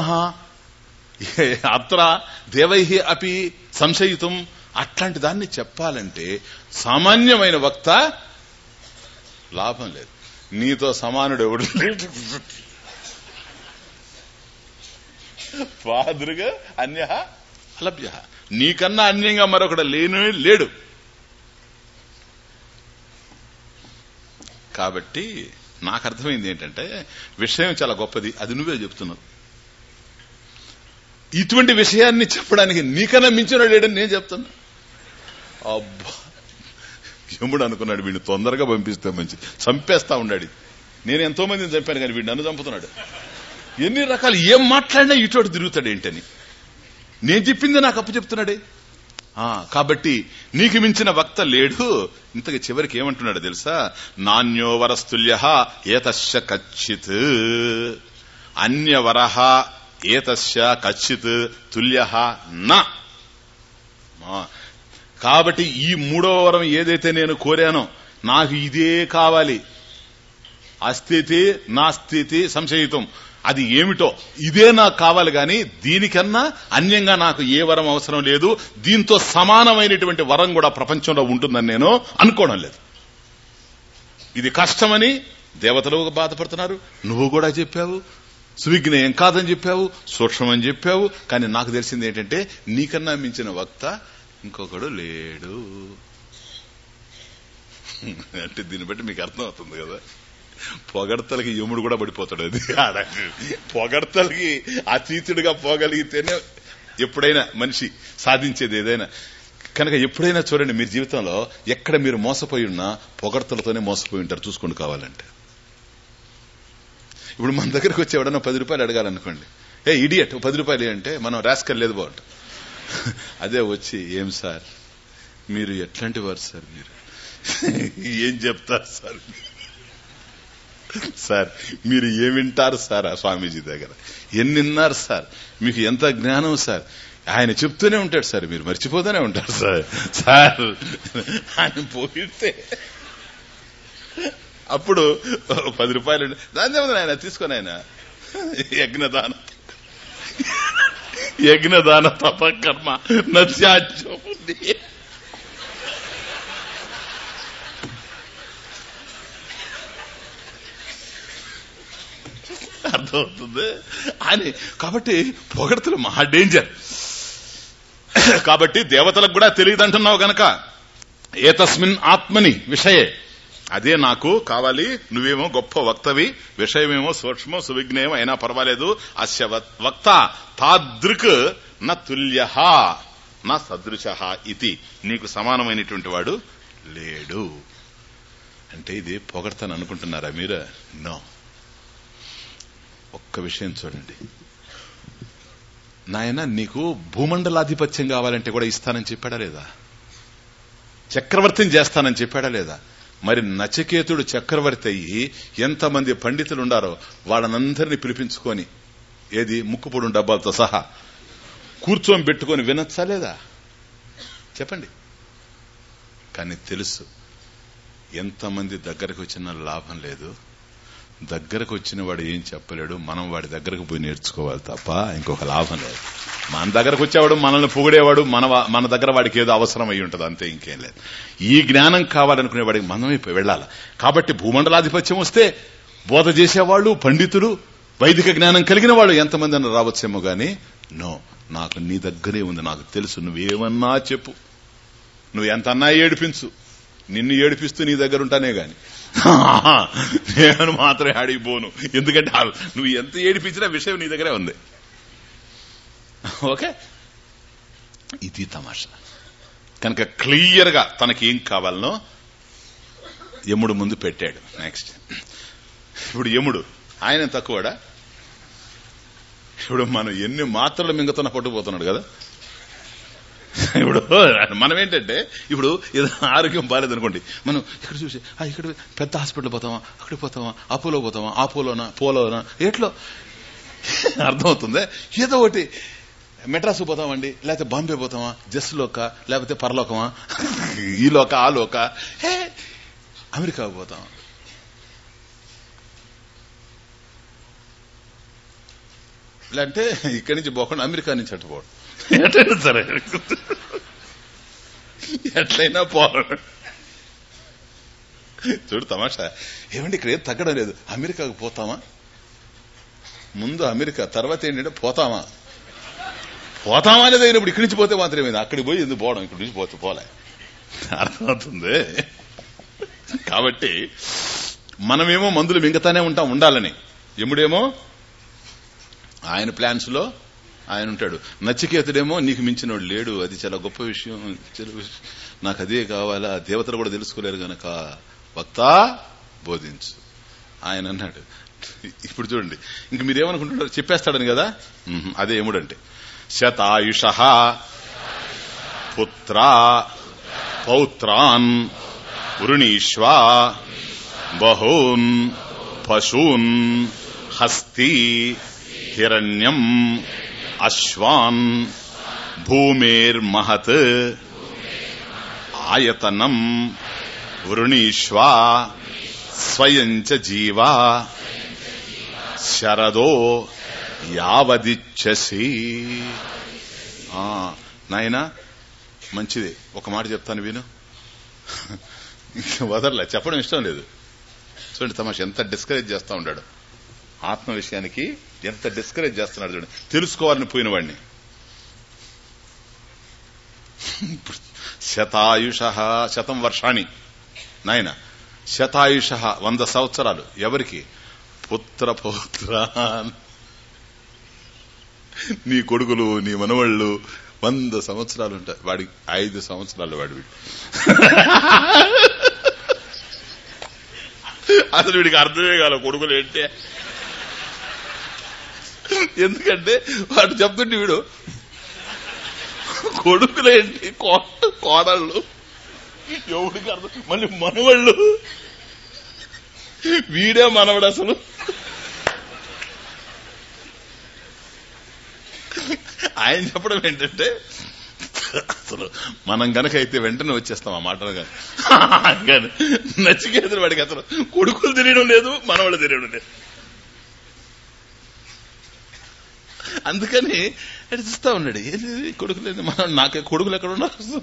అత్ర దేవై అపి సంశయితం అట్లాంటి దాన్ని చెప్పాలంటే సామాన్యమైన వక్త లాభం లేదు నీతో సమానుడు ఎవడు లేడు పాదురుగా అన్య అలభ్య నీకన్నా అన్యంగా మరొకడు లేను లేడు కాబట్టి నాకు అర్థమైంది ఏంటంటే విషయం చాలా గొప్పది అది నువ్వే చెప్తున్నావు ఇటువంటి విషయాన్ని చెప్పడానికి నీకన్నా మించిన లేడని నేను చెప్తున్నా అబ్బా యముడు అనుకున్నాడు వీడిని తొందరగా పంపిస్తే మంచి చంపేస్తా ఉన్నాడు నేను ఎంతో మందిని చంపాను కానీ వీడు నన్ను చంపుతున్నాడు ఎన్ని రకాలు ఏం మాట్లాడినా ఇటువంటి తిరుగుతాడు ఏంటని నేను చెప్పింది నాకు అప్పు చెప్తున్నాడే ఆ, కాబట్టి నీకు మించిన వక్త లేడు ఇంతకి చివరికి ఏమంటున్నాడు తెలుసా నాణ్యో వరస్తుల్య ఏతస్య కచ్చిత్ అన్యవర ఏతస్య కచ్చిత్ తుల్య నా ఆ, కాబట్టి ఈ మూడవ వరం ఏదైతే నేను కోరానో నాకు ఇదే కావాలి అస్థితి నా స్థితి సంశయితం అది ఏమిటో ఇదే నాకు కావాలి గాని దీనికన్నా అన్యంగా నాకు ఏ వరం అవసరం లేదు దీంతో సమానమైనటువంటి వరం కూడా ప్రపంచంలో ఉంటుందని నేను అనుకోవడం లేదు ఇది కష్టమని దేవతలు బాధపడుతున్నారు నువ్వు కూడా చెప్పావు సువిజ్ఞేయం కాదని చెప్పావు సూక్ష్మని చెప్పావు కానీ నాకు తెలిసింది ఏంటంటే నీకన్నా మించిన వక్త ఇంకొకడు లేడు అంటే దీన్ని బట్టి మీకు అర్థం అవుతుంది కదా పొగడతలకి యముడు కూడా పడిపోతాడు అది ఆడ. పొగడతలకి అతీతుడిగా పోగలిగితేనే ఎప్పుడైనా మనిషి సాధించేది ఏదైనా కనుక ఎప్పుడైనా చూడండి మీరు జీవితంలో ఎక్కడ మీరు మోసపోయి ఉన్నా పొగడతలతోనే మోసపోయి ఉంటారు చూసుకోండి కావాలంటే ఇప్పుడు మన దగ్గరకు వచ్చి ఎవడన్నా పది రూపాయలు అడగాలనుకోండి ఏ ఇడియట్ పది రూపాయలు అంటే మనం రాసుకెళ్ళి లేదు బాగుంటుంది అదే వచ్చి ఏం సార్ మీరు ఎట్లాంటి వారు సార్ మీరు ఏం చెప్తారు సార్ సార్ మీరు ఏం వింటారు సార్ ఆ స్వామీజీ దగ్గర ఎన్ని విన్నారు సార్ మీకు ఎంత జ్ఞానం సార్ ఆయన చెప్తూనే ఉంటాడు సార్ మీరు మర్చిపోతూనే ఉంటారు సార్ సార్ ఆయన పోయితే అప్పుడు పది రూపాయలు దాని ఏమన్నా ఆయన తీసుకొని ఆయన యజ్ఞదాన యజ్ఞదాన తపకర్మ నత్యాజ్యం అర్థమవుతుంది అని కాబట్టి పొగడతలు మహా డేంజర్ కాబట్టి దేవతలకు కూడా తెలియదంటున్నావు గనక ఏతస్మిన్ ఆత్మని విషయే అదే నాకు కావాలి నువ్వేమో గొప్ప వక్తవి విషయమేమో సూక్ష్మం సువిజ్ఞేయం అయినా పర్వాలేదు అస్య వక్- వక్త తాదృక్ న తుల్య నా సదృశ ఇది నీకు సమానమైనటువంటి వాడు లేడు అంటే ఇది పొగడతాను అనుకుంటున్నారా మీరు నో ఒక్క విషయం చూడండి నాయన నీకు భూమండలాధిపత్యం కావాలంటే కూడా ఇస్తానని చెప్పాడా లేదా చక్రవర్తిని చేస్తానని చెప్పాడా లేదా మరి నచకేతుడు చక్రవర్తి అయ్యి ఎంతమంది పండితులు ఉండారో వాళ్ళనందరినీ పిలిపించుకొని ఏది ముక్కుపొడు డబ్బాలతో సహా కూర్చొని పెట్టుకొని వినొచ్చా లేదా చెప్పండి కానీ తెలుసు ఎంతమంది దగ్గరకు వచ్చిన లాభం లేదు దగ్గరకు వచ్చిన వాడు ఏం చెప్పలేడు మనం వాడి దగ్గరకు పోయి నేర్చుకోవాలి తప్ప ఇంకొక లాభం లేదు మన దగ్గరకు వచ్చేవాడు మనల్ని పొగిడేవాడు మన వా- మన దగ్గర వాడికి ఏదో అవసరం అయి ఉంటుంది అంతే ఇంకేం లేదు ఈ జ్ఞానం కావాలనుకునే వాడికి మనమే పోయి వెళ్ళాలి కాబట్టి భూమండలాధిపత్యం వస్తే బోధ చేసేవాళ్ళు పండితులు వైదిక జ్ఞానం కలిగిన వాళ్ళు ఎంతమంది అన్న రావచ్చేమో గాని నో నాకు నీ దగ్గరే ఉంది నాకు తెలుసు నువ్వేమన్నా చెప్పు నువ్వు ఎంతన్నా ఏడిపించు నిన్ను ఏడిపిస్తూ నీ దగ్గర ఉంటానే గాని నేను మాత్రం ఆడిపోను ఎందుకంటే ఆ- నువ్వు ఎంత ఏడిపించినా విషయం నీ దగ్గరే ఉంది ఓకే ఇది తమాషా కనుక క్లియర్ గా తనకి ఏం కావాలనో యముడు ముందు పెట్టాడు నెక్స్ట్ ఇప్పుడు యముడు ఆయన తక్కువడా ఇప్పుడు మనం ఎన్ని మాత్రలు మింగతున్న పట్టుకుపోతున్నాడు కదా ఇప్పుడు మనం ఏంటంటే ఇప్పుడు ఏదైనా ఆరోగ్యం బాగాలేదనుకోండి మనం ఇక్కడ చూసి ఆ, ఇక్కడ పెద్ద హాస్పిటల్ పోతామా అక్కడికి పోతామా అపోలో పోతామా ఆపోలోనా పోలోనా ఎట్లో అర్థమవుతుంది ఏదో ఒకటి మెడ్రాస్ పోతామండి లేకపోతే బాంబే పోతామా జస్ట్ లోక లేకపోతే పరలోకమా ఈ లోక ఆ లోక హే అమెరికా పోతాం లేదంటే ఇక్కడి నుంచి పోకుండా అమెరికా నుంచి అటు పోవడం ఎట్లయినా సరే ఎట్లయినా పోవడం చూడు తమాషా ఏమండి ఇక్కడ ఏం తగ్గడం లేదు అమెరికాకు పోతామా ముందు అమెరికా తర్వాత ఏంటంటే పోతామా పోతామా అనేది అయినప్పుడు ఇక్కడి నుంచి పోతే మాత్రమే అక్కడికి పోయి ఎందుకు పోవడం ఇక్కడి నుంచి పోతే పోలే అర్థమవుతుంది కాబట్టి మనమేమో మందులు మింగతానే ఉంటాం ఉండాలని ఎముడేమో ఆయన ప్లాన్స్ లో ఆయన ఉంటాడు నచికేతుడేమో నీకు మించినోడు లేడు అది చాలా గొప్ప విషయం చాలా విషయం. నాకు అదే కావాలా దేవతలు కూడా తెలుసుకోలేరు గనక వక్త బోధించు ఆయన అన్నాడు ఇప్పుడు చూడండి ఇంక మీరేమనుకుంటున్నారు చెప్పేస్తాడని కదా ఉహుం, అదే ఎముడంటే శతాయుష పుత్ర పౌత్రాన్ వృణీష్వ బహూన్ పశూన్ హస్తి హిరణ్యం అశ్వాన్ భూమేర్మహత్ ఆయతనం వృణీష్వ స్వయం చ జీవా శరదో యావదిచ్చసి ఆ, నాయనా మంచిది ఒక మాట చెప్తాను విను వదర్లే చెప్పడం ఇష్టం లేదు చూడండి తమాష ఎంత డిస్కరేజ్ చేస్తా ఉంటాడు ఆత్మ విషయానికి ఎంత డిస్కరేజ్ చేస్తున్నాడు చూడండి తెలుసుకోవాలని పోయిన వాడిని శతాయుష శతం వర్షాణి నాయన శతాయుష వంద సంవత్సరాలు ఎవరికి పుత్ర పౌత్ర నీ కొడుకులు నీ మనవళ్ళు వంద సంవత్సరాలు ఉంటాయి వాడికి ఐదు సంవత్సరాలు వాడి వీడు అసలు వీడికి అర్థమే కాల కొడుకులు ఏంటే ఎందుకంటే వాడు చెప్తుంటే వీడు కొడుకులేంటి కో- కోడళ్ళు ఎవడికి అర్థం మళ్ళీ మనవళ్ళు వీడే మనవడు అసలు ఆయన చెప్పడం ఏంటంటే అసలు మనం గనక అయితే వెంటనే వచ్చేస్తాం ఆ మాటలు కానీ కానీ నచ్చికేతులు వాడికి అసలు కొడుకులు తెలియడం లేదు మనవాళ్ళు తెలియడం లేదు అందుకని అది చూస్తా ఉన్నాడు ఏది కొడుకు లేదు మన నాకే కొడుకులు ఎక్కడ ఉన్నారు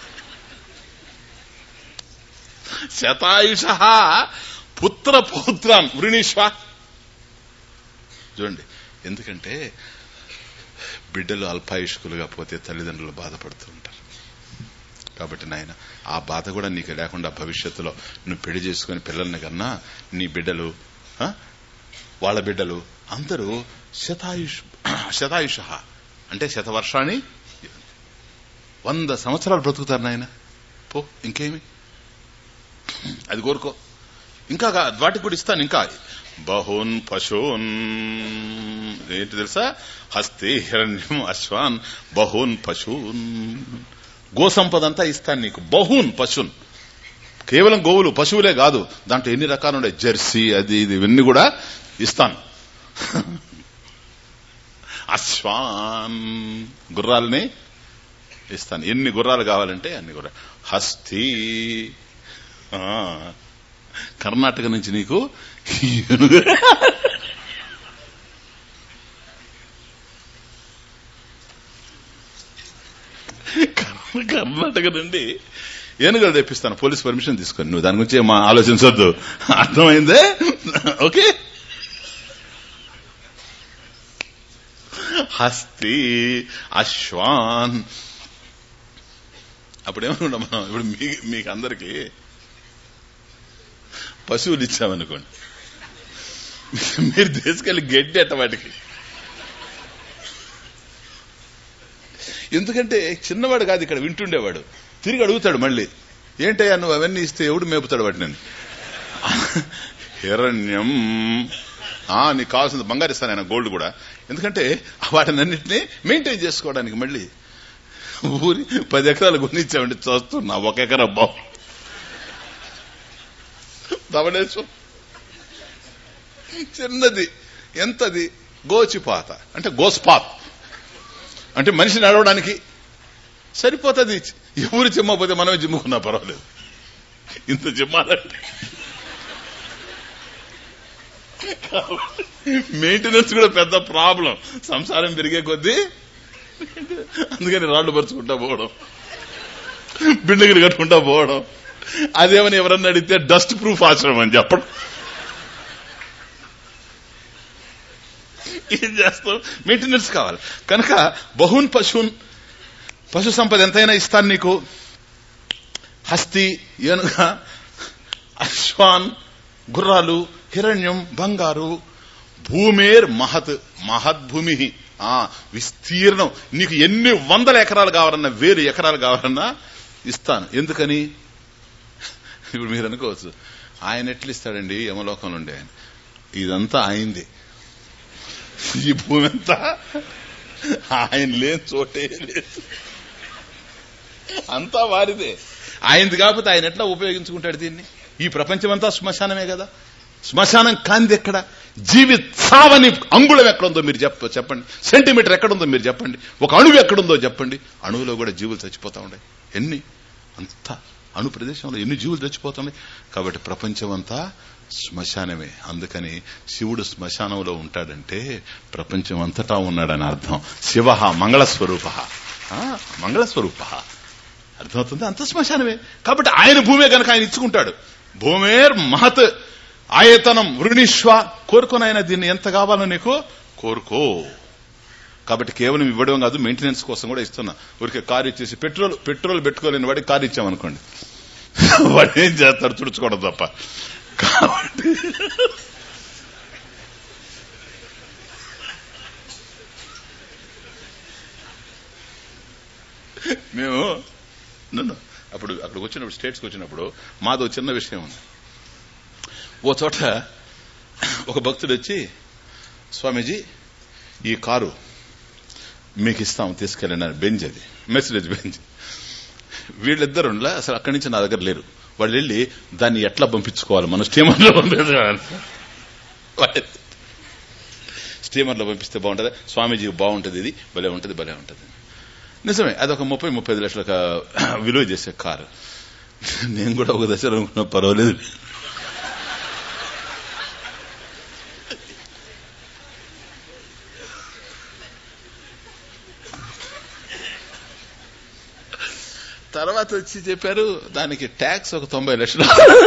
శతాయుష పుత్ర పౌత్రాన్ వృణీష్వ చూడండి ఎందుకంటే బిడ్డలు అల్పాయుష్కులుగా పోతే తల్లిదండ్రులు బాధపడుతూ ఉంటారు కాబట్టి నాయన ఆ బాధ కూడా నీకు లేకుండా భవిష్యత్తులో నువ్వు పెళ్లి చేసుకుని పిల్లల్ని కన్నా నీ బిడ్డలు ఆ, వాళ్ళ బిడ్డలు అందరూ శతాయుష్ శతాయుష అంటే శతవర్షాన్ని వంద సంవత్సరాలు బ్రతుకుతారు నాయన పో ఇంకేమి అది కోరుకో ఇంకా గా- వాటికి కూడా ఇస్తాను ఇంకా బహూన్ పశూన్ ఏంటి తెలుసా హస్తి హిరణ్యం అశ్వాన్ బహూన్ పశూన్ గో సంపద అంతా ఇస్తాను నీకు బహూన్ పశున్ కేవలం గోవులు పశువులే కాదు దాంట్లో ఎన్ని రకాలు ఉన్నాయి జెర్సీ అది ఇది ఇవన్నీ కూడా ఇస్తాను అశ్వాన్ గుర్రాలని ఇస్తాను ఎన్ని గుర్రాలు కావాలంటే అన్ని గుర్రాలు హస్తి ఆ, కర్ణాటక నుంచి నీకు ఏనుగు. కర్ణ- కర్ణాటక నుండి ఏనుగులు తెప్పిస్తాను పోలీస్ పర్మిషన్ తీసుకొని నువ్వు దాని గురించి మా ఆలోచించొద్దు అర్థమైందే ఓకే హస్తి అశ్వాన్ అప్పుడేమనుకుంటాం మనం ఇప్పుడు మీ మీకు అందరికి పశువులు ఇచ్చామనుకోండి మీరు తీసుకెళ్లి గడ్డి అట్ట వాటికి ఎందుకంటే చిన్నవాడు కాదు ఇక్కడ వింటుండేవాడు తిరిగి అడుగుతాడు మళ్ళీ ఏంటయ్యా నువ్వు అవన్నీ ఇస్తే ఎవడు మేపుతాడు వాటిని హిరణ్యం ఆ నీకు కావాల్సింది బంగారు ఇస్తాను ఆయన గోల్డ్ కూడా ఎందుకంటే వాటిని అన్నింటినీ మెయింటైన్ చేసుకోవడానికి మళ్ళీ ఊరి పది ఎకరాలు కొనిచ్చామంటే చూస్తున్నా ఒక ఎకరా బాబు ధవళేశ్వరం చిన్నది ఎంతది గోచిపాత అంటే గోస్పాత్ అంటే మనిషి నడవడానికి సరిపోతుంది ఎవరు చిమ్మకపోతే మనమే జిమ్ముకున్నా పర్వాలేదు ఇంత జిమ్మాలంటే మెయింటెనెన్స్ కూడా పెద్ద ప్రాబ్లం సంసారం పెరిగే కొద్దీ అందుకని రాళ్లు పరుచుకుంటా పోవడం బిల్డింగ్లు కట్టుకుంటా పోవడం అదేమని ఎవరన్నా అడిగితే డస్ట్ ప్రూఫ్ ఆశ్రమం అని చెప్పడం ఏం చేస్తాం మెయింటెనెన్స్ కావాలి కనుక బహున్ పశున్ పశు సంపద ఎంతైనా ఇస్తాను నీకు హస్తి ఏనుగ అశ్వాన్ గుర్రాలు హిరణ్యం బంగారు భూమేర్ మహత్ మహద్భూమి ఆ విస్తీర్ణం నీకు ఎన్ని వందల ఎకరాలు కావాలన్నా వేరు ఎకరాలు కావాలన్నా ఇస్తాను ఎందుకని ఇప్పుడు మీరు అనుకోవచ్చు ఆయన ఎట్లు ఇస్తాడండి యమలోకం నుండి ఆయన ఇదంతా ఆయనది ఈ భూమి అంతా ఆయన లేని చోటే లేదు అంతా వారిదే ఆయనది కాకపోతే ఆయన ఎట్లా ఉపయోగించుకుంటాడు దీన్ని ఈ ప్రపంచమంతా శ్మశానమే కదా శ్మశానం కాంది ఎక్కడ జీవి సావని అంగుళం ఎక్కడుందో మీరు చెప్ప చెప్పండి సెంటీమీటర్ ఎక్కడుందో మీరు చెప్పండి ఒక అణువు ఎక్కడుందో చెప్పండి అణువులో కూడా జీవులు చచ్చిపోతా ఉన్నాయి ఎన్ని అంతా అణు ప్రదేశంలో ఎన్ని జీవులు చచ్చిపోతున్నాయి కాబట్టి ప్రపంచం అంతా శ్మశానమే అందుకని శివుడు శ్మశానంలో ఉంటాడంటే ప్రపంచం అంతటా ఉన్నాడని అర్థం శివ మంగళస్వరూప మంగళస్వరూప అర్థమవుతుంది అంత శ్మశానమే కాబట్టి ఆయన భూమే గనక ఆయన ఇచ్చుకుంటాడు భూమేర్ మహత్ ఆయతనం వృణిష్వ కోరుకుని ఆయన దీన్ని ఎంత కావాలో నీకు కోరుకో కాబట్టి కేవలం ఇవ్వడం కాదు మెయింటెనెన్స్ కోసం కూడా ఇస్తున్నా ఊరికే కారు ఇచ్చేసి పెట్రోల్ పెట్రోల్ పెట్టుకోలేని వాడికి కారు ఇచ్చామనుకోండి వాడు ఏం చేస్తాడు తుడుచుకోవడం తప్ప కాబట్టి మేము నన్ను అప్పుడు అక్కడికి వచ్చినప్పుడు స్టేట్స్కి వచ్చినప్పుడు మాదో చిన్న విషయం ఉంది ఓ చోట ఒక భక్తుడు వచ్చి స్వామీజీ ఈ కారు మీకు ఇస్తాం తీసుకెళ్ళండి అని బెంజ్ అది మెర్సిడెజ్ బెంజ్ వీళ్ళిద్దరు అసలు అక్కడి నుంచి నా దగ్గర లేరు వాళ్ళు వెళ్ళి దాన్ని ఎట్లా పంపించుకోవాలి మనం స్టీమర్లో పంపించాలి స్టీమర్లో పంపిస్తే బాగుంటుంది స్వామీజీ బాగుంటుంది ఇది భలే ఉంటుంది భలే ఉంటుంది నిజమే అదొక ముప్పై ముప్పై ఐదు లక్షల విలువ చేసే కారు నేను కూడా ఒక దశలో అనుకున్నా పర్వాలేదు తర్వాత వచ్చి చెప్పారు దానికి ట్యాక్స్ ఒక తొంభై లక్షలు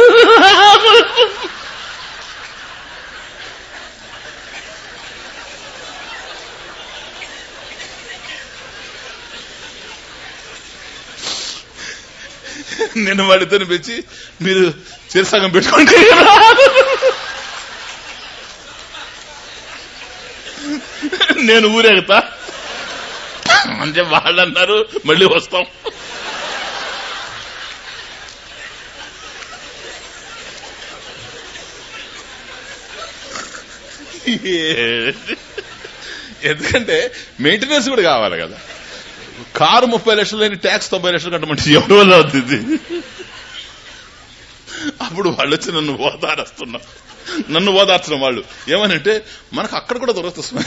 నేను వాడితో పెంచి మీరు చిరసగం పెట్టుకోండి నేను ఊరేగుతా అంటే వాళ్ళు అన్నారు మళ్ళీ వస్తాం ఎందుకంటే మెయింటెనెన్స్ కూడా కావాలి కదా కారు ముప్పై లక్షలు లేని ట్యాక్స్ తొంభై లక్షలు కట్టమంటే ఎవరి వల్ల అవుతుంది అప్పుడు వాళ్ళు వచ్చి నన్ను ఓదారుస్తున్నారు నన్ను ఓదార్చిన వాళ్ళు ఏమనంటే మనకు అక్కడ కూడా దొరుకుతుంది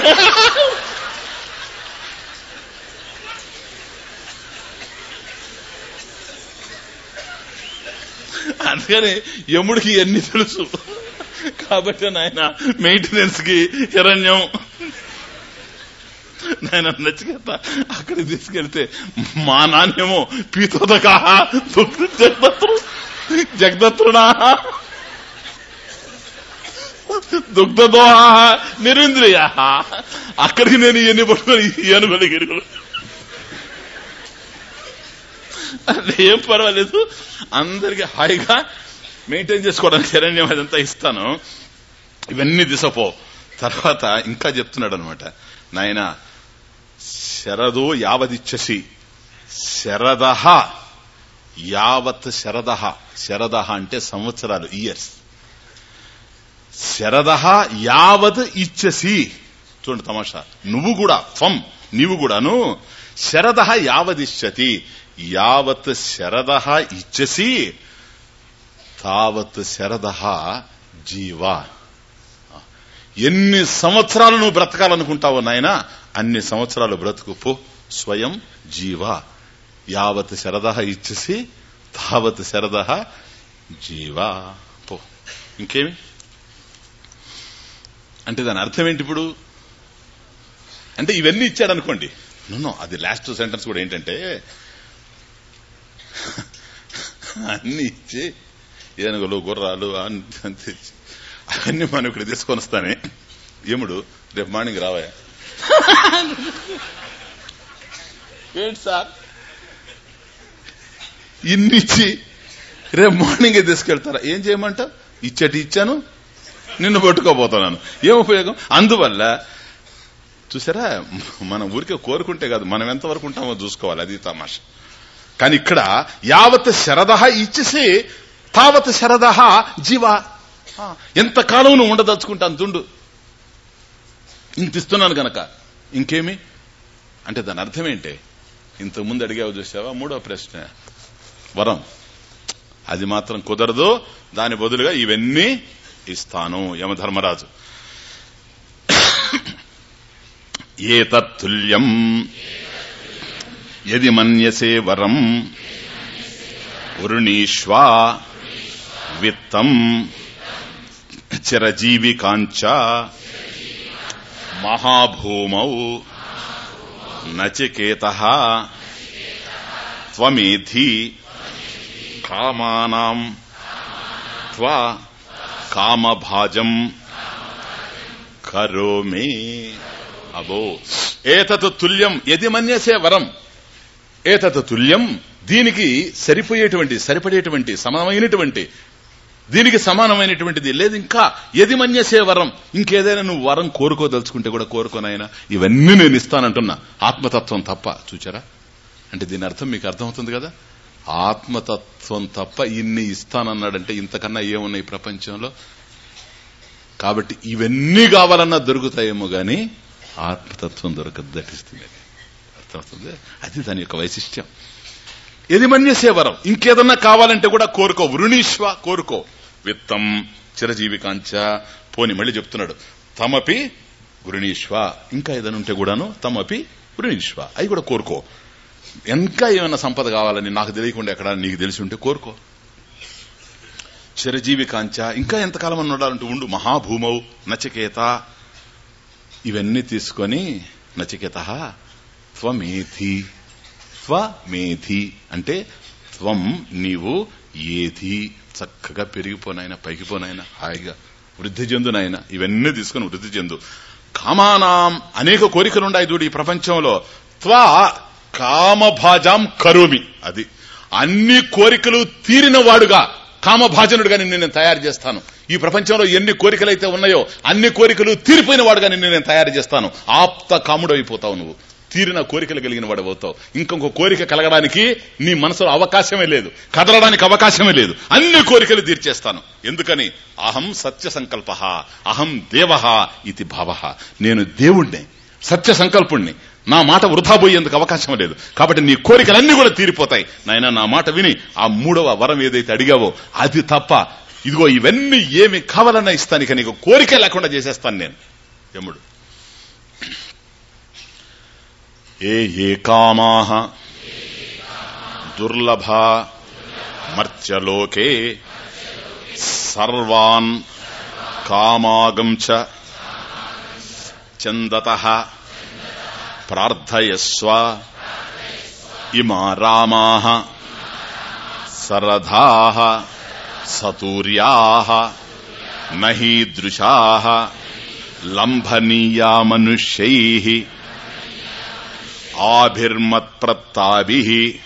అందుకని యముడికి ఎన్ని తెలుసు కాబట్టి నాయన మెయింటెనెన్స్ కి హిరణ్యం నాయన నచ్చికెత్త అక్కడికి తీసుకెళ్తే మా నాన్నేమో పీతోదకా జగదత్రు జగదత్రునా దుగ్ధదోహ నిరింద్రియ అక్కడికి నేను ఎన్ని పట్టుకొని ఏనుగులు గిరుగులు ఏం పర్వాలేదు అందరికి హాయిగా మెయింటైన్ చేసుకోవడానికి శరణ్యం అదంతా ఇస్తాను ఇవన్నీ దిశపో తర్వాత ఇంకా చెప్తున్నాడు అనమాట నాయన శరదో యావదిచ్చసి శరద యావత్ శరద శరద అంటే సంవత్సరాలు ఇయర్స్ శరద యావత్ ఇచ్చసి చూడండి తమాషా నువ్వు కూడా ఫం నీవు కూడాను శరద యావదిచ్చతి యావత్ శరద ఇచ్చసి తావత్ శరద జీవ ఎన్ని సంవత్సరాలు నువ్వు బ్రతకాలనుకుంటావో నాయన అన్ని సంవత్సరాలు బ్రతుకు పో స్వయం జీవ యావత్ శరద ఇచ్చేసి తావత్ శరద జీవ పో ఇంకేమి అంటే దాని అర్థం ఏంటి ఇప్పుడు అంటే ఇవన్నీ ఇచ్చాడు అనుకోండి నో అది లాస్ట్ సెంటెన్స్ కూడా ఏంటంటే అన్ని ఇచ్చి ఏనుగులు గుర్రాలు అంతే అవన్నీ మనం ఇక్కడ తీసుకొని వస్తానే యముడు రేపు మార్నింగ్ రావా ఏంటి సార్ ఇన్ని ఇచ్చి రేపు మార్నింగ్ తీసుకెళ్తారా ఏం చేయమంటావు ఇచ్చటి ఇచ్చాను నిన్ను పట్టుకోబోతున్నాను ఏం ఉపయోగం అందువల్ల చూసారా మనం ఊరికే కోరుకుంటే కాదు మనం ఎంతవరకు ఉంటామో చూసుకోవాలి అది తమాష కానీ ఇక్కడ యావత్ శరద ఇచ్చేసి తావత్ శరద జీవ ఆ, ఎంతకాలం నువ్వు ఉండదలుచుకుంటాను తుండు ఇంత ఇస్తున్నాను గనక ఇంకేమి అంటే దాని అర్థం ఏంటి ఇంత ముందు అడిగావు చూసావా మూడో ప్రశ్న వరం అది మాత్రం కుదరదు దాని బదులుగా ఇవన్నీ ఇస్తాను యమధర్మరాజు ఏ తత్తుల్యం యది మన్యసే వరం వరుణీష్వా విత్తం చిరజీవికాంచ మహాభూమౌ నచికేత త్వమేధి కామానాం త్వ కామభాజం కరోమి అబో ఏతత్ తుల్యం ఎది మన్యసే వరం ఏతత్ తుల్యం దీనికి సరిపోయేటువంటి సరిపడేటువంటి సమానమైనటువంటి దీనికి సమానమైనటువంటిది లేదు ఇంకా ఎది మన్యసే వరం ఇంకేదైనా నువ్వు వరం కోరుకోదలుచుకుంటే కూడా కోరుకోనైనా ఇవన్నీ నేను ఇస్తానంటున్నా ఆత్మతత్వం తప్ప చూచారా అంటే దీని అర్థం మీకు అర్థమవుతుంది కదా ఆత్మతత్వం తప్ప ఇన్ని ఇస్తానన్నాడంటే ఇంతకన్నా ఏమున్నాయి ప్రపంచంలో కాబట్టి ఇవన్నీ కావాలన్నా దొరుకుతాయేమో గాని ఆత్మతత్వం దొరకదు దటిస్తుంది అర్థమవుతుంది అది దాని యొక్క వైశిష్ట్యం ఇది మన్యసే వరం ఇంకేదన్నా కావాలంటే కూడా కోరుకో వృణీశ్వ కోరుకో విత్తం చిరజీవికాంచ పోని మళ్ళీ చెప్తున్నాడు తమపి వృణీశ్వ ఇంకా ఏదైనా ఉంటే కూడాను తమపి వృణీశ్వ అవి కూడా కోరుకో ఇంకా ఏమైనా సంపద కావాలని నాకు తెలియకుండా ఎక్కడ నీకు తెలిసి ఉంటే కోరుకో చిరజీవి కాంచ ఇంకా ఎంతకాలం అని ఉండాలంటూ ఉండు మహాభూమౌ నచికేత ఇవన్నీ తీసుకొని నచికేత త్వమేధి త్వమేధి అంటే త్వం నీవు ఏధి చక్కగా పెరిగిపోనాయన పైకిపోనాయన హాయిగా వృద్ధి చెందునాయన ఇవన్నీ తీసుకుని వృద్ధి చెందు కామానాం అనేక కోరికలున్నాయి చూడు ఈ ప్రపంచంలో త్వా కామభాజాం కరోమి అది అన్ని కోరికలు తీరిన వాడుగా కామభాజనుడుగా నిన్ను నేను తయారు చేస్తాను ఈ ప్రపంచంలో ఎన్ని కోరికలైతే ఉన్నాయో అన్ని కోరికలు తీరిపోయిన వాడుగా నిన్ను నేను తయారు చేస్తాను ఆప్త కాముడు అయిపోతావు నువ్వు తీరిన కోరికలు కలిగిన వాడు అవుతావు ఇంకొక కోరిక కలగడానికి నీ మనసులో అవకాశమే లేదు కదలడానికి అవకాశమే లేదు అన్ని కోరికలు తీర్చేస్తాను ఎందుకని అహం సత్య సంకల్ప అహం దేవ ఇది భావ నేను దేవుణ్ణి సత్య సంకల్పుణ్ణి నా మాట వృధా పోయేందుకు అవకాశం లేదు కాబట్టి నీ కోరికలన్నీ కూడా తీరిపోతాయి నాయన నా మాట విని ఆ మూడవ వరం ఏదైతే అడిగావో అది తప్ప ఇదిగో ఇవన్నీ ఏమి కావాలన్నా ఇస్తాను ఇక నీకు కోరిక లేకుండా చేసేస్తాను నేను యముడు ఏ ఏ కామా దుర్లభ మర్త్యలోకే సర్వాన్ కామాగం చ చందత ప్రార్థయస్వ ఇమా రామా సరథా సతూర్యా నహీదృశా లంభనీయా మనుష్యై ఆభిర్మత్ప్రత్తాభి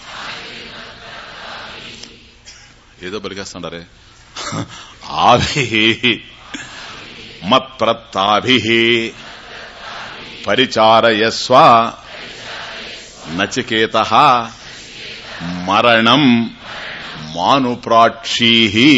ఏదో బలికేస్తుండారే ఆభి మత్ప్రత్తాభి పరిచారయస్వ నచికేత మరణం మానుప్రాక్షీ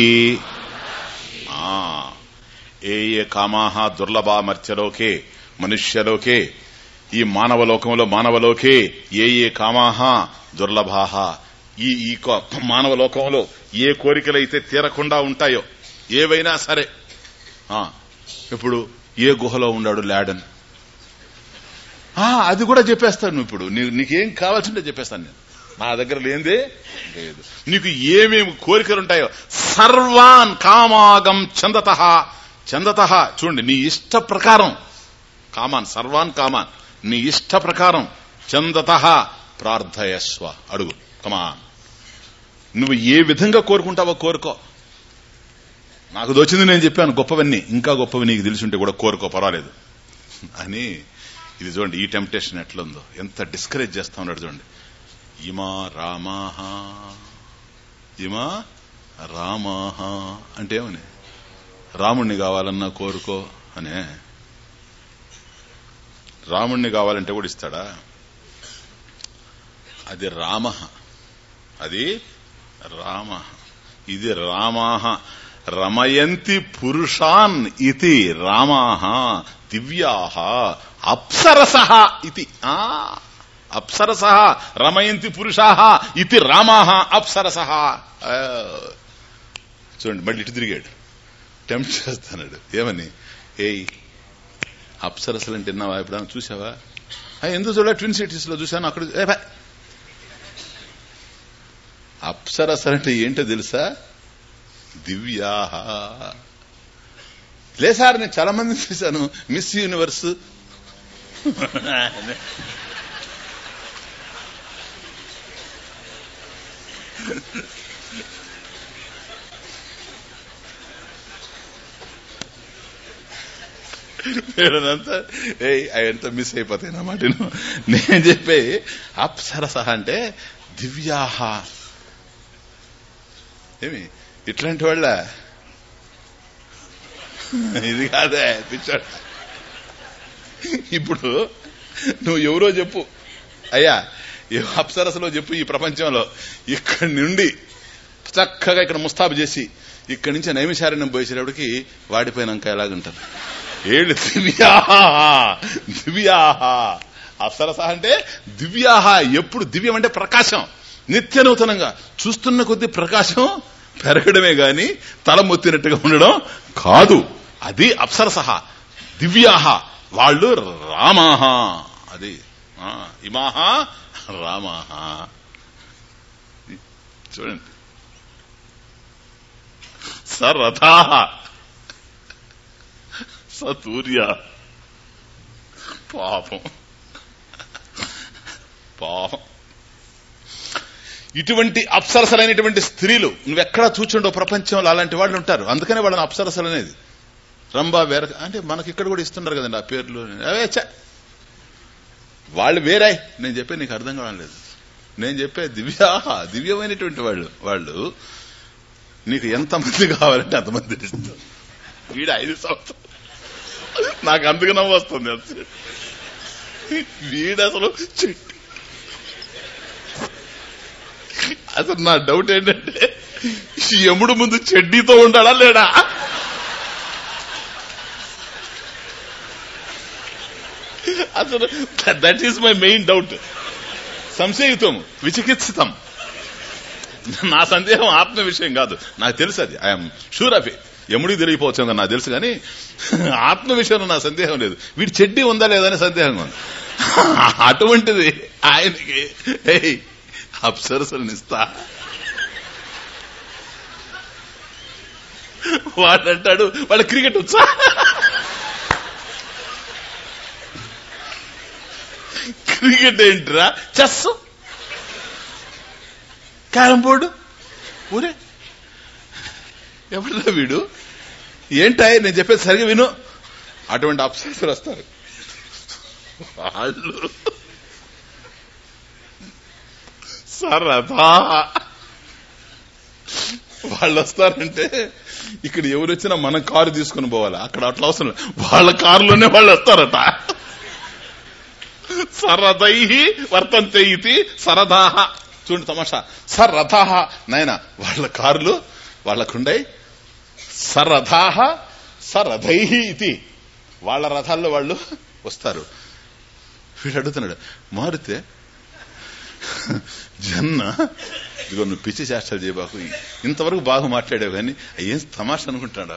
ఏ ఏ కామాహ దుర్లభ మర్త్యలోకే మనుష్యలోకే ఈ మానవలోకంలో మానవలోకే ఏ ఏ కామాహ దుర్లభాహ ఈ ఈ కో- మానవలోకంలో ఏ కోరికలైతే తీరకుండా ఉంటాయో ఏవైనా సరే ఆ, ఇప్పుడు ఏ గుహలో ఉన్నాడు లాడన్ ఆ, అది కూడా చెప్పేస్తాను నువ్వు ఇప్పుడు నీ- నీకేం కావాల్సిందే చెప్పేస్తాను నేను నా దగ్గర లేనిదే లేదు నీకు ఏమేమి కోరికలు ఉంటాయో సర్వాన్ కామాగం చందత చందత చూడండి నీ ఇష్ట ప్రకారం కామాన్ సర్వాన్ కామాన్ నీ ఇష్ట ప్రకారం చందత ప్రార్థయస్వ అడుగు కమాన్ నువ్వు ఏ విధంగా కోరుకుంటావో కోరుకో నాకు దోచింది నేను చెప్పాను గొప్పవన్నీ ఇంకా గొప్పవి నీకు తెలిసి ఉంటే కూడా కోరుకో పర్వాలేదు అని ఇది చూడండి ఈ టెంప్టేషన్ ఎట్లుందో ఎంత డిస్కరేజ్ చేస్తా ఉన్నాడు చూడండి ఇమా రామాహ ఇమా రామాహ అంటే ఏమని రాముణ్ణి కావాలన్నా కోరుకో అనే రాముణ్ణి కావాలంటే కూడా ఇస్తాడా అది రామ అది రామ ఇది రామాహ రమయంతి పురుషాన్ ఇది రామాహ దివ్యాహ అప్సరస ఇది ఆ అప్సరస రమయంతి పురుషా ఇది రామాహ అప్సరస ఆ, చూడండి మళ్ళీ ఇటు తిరిగాడు టెంప్ట్ చేస్తున్నాడు ఏమని ఏయ్ అప్సరసలు అంటే విన్నావా ఎప్పుడైనా చూసావా ఆ, ఎందుకు చూడ ట్విన్ సిటీస్ లో చూశాను అక్కడ ఏ బా. అప్సరసలు అంటే ఏంటో తెలుసా దివ్యాహ లే సార్ నేను చాలా మంది చూశాను మిస్ యూనివర్స్ నేనంతా ఏ అవంతా మిస్ అయిపోతాయి అన్నమాట నేను చెప్పే అప్సరస అంటే దివ్యాహ ఏమి ఇట్లాంటి వాళ్ళ ఇది కాదే పిచ్చాడు ఇప్పుడు నువ్వు ఎవరో చెప్పు అయ్యా ఏ అప్సరసలో చెప్పు ఈ ప్రపంచంలో ఇక్కడి నుండి చక్కగా ఇక్కడ ముస్తాబు చేసి ఇక్కడి నుంచి నైమిషారణ్యం పోయేసేటప్పటికి వాడిపోయినాక ఎలాగుంటారు ఏడు దివ్యాహ దివ్యాహ అప్సరస అంటే దివ్యాహ ఎప్పుడు దివ్యం అంటే ప్రకాశం నిత్య నూతనంగా చూస్తున్న కొద్ది ప్రకాశం పెరగడమే గాని తల మొత్తినట్టుగా ఉండడం కాదు అది అప్సరసహ దివ్యాహ వాళ్ళు రామాహ అది ఆ, ఇమాహ రామాహ చూడండి సరథా సతూర్య పాపం పాపం ఇటువంటి అప్సరసలైనటువంటి స్త్రీలు నువ్వెక్కడా చూచుండో ప్రపంచంలో అలాంటి వాళ్ళు ఉంటారు అందుకనే వాళ్ళని అప్సరసలు అనేది రంభా వేర అంటే మనకి ఇక్కడ కూడా ఇస్తున్నారు కదండి ఆ పేర్లు అవే చ్చ. వాళ్ళు వేరే నేను చెప్పే నీకు అర్థం కావడం లేదు నేను చెప్పే దివ్య దివ్యమైనటువంటి వాళ్ళు వాళ్ళు నీకు ఎంతమంది కావాలంటే అంతమంది ఇస్తాం వీడు ఐదు సంవత్సరాలు నాకు అందుకు నవ్వు వస్తుంది అసలు వీడు అసలు చెట్టు అసలు నా డౌట్ ఏంటంటే ఈ యముడు ముందు చెడ్డీతో ఉండాలా లేడా అసలు that is my main doubt సంశయితం విచికిత్సితం నా సందేహం ఆత్మ విషయం కాదు నాకు తెలుసు అది ఐఎమ్ షూర్ ఆఫ్ ఇట్ ఎముడికి తెలియపోవచ్చు కదా నాకు తెలుసు కానీ ఆత్మ విషయంలో నా సందేహం లేదు వీడి చెడ్డీ ఉందా లేదా అనే సందేహం ఉంది అటువంటిది ఆయనకి ఏయ్, అప్సరసలను ఇస్తా వాడంటాడు వాళ్ళ క్రికెట్ వచ్చా క్రికెట్ ఏంట్రా చెస్ క్యారం బోర్డు ఊరే ఎవడరా వీడు ఏంటాయి నేను చెప్పేది సరిగా విను అటువంటి అప్సరసలు వస్తారు వాళ్ళు సరదా వాళ్ళు వస్తారంటే ఇక్కడ ఎవరు వచ్చినా మనం కారు తీసుకుని పోవాలి అక్కడ అట్లా అవసరం లేదు. వాళ్ళ కారులోనే వాళ్ళు వస్తారట సరదై వర్తంతే ఇది సరదాహ చూడండి తమాషా సరథాహ నాయన వాళ్ళ కారులు వాళ్ళకుండై సరథాహ సరథై ఇది వాళ్ళ రథాల్లో వాళ్ళు వస్తారు వీడు అడుగుతున్నాడు మారితే జన్న ఇదిగో నువ్వు పిచ్చి చేష్టలు చేయబాకు ఇంతవరకు బాగా మాట్లాడావు కానీ ఏం తమాష అనుకుంటాడా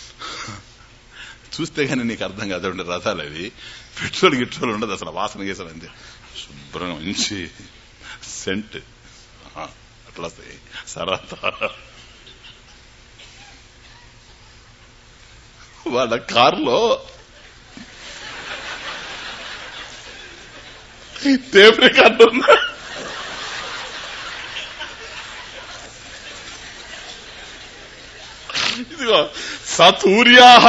చూస్తే గానీ నీకు అర్థం కాదు రథాలు అవి పెట్రోల్ గిట్రోల్ ఉండదు అసలు వాసన గీసలు అంతే శుభ్రంగా మంచి సెంట్ ఆ, అట్లా వస్తాయి సరత వాళ్ళ కారులో టేప్ రికార్డు ఉందా ఇదిగో సతూర్యాహ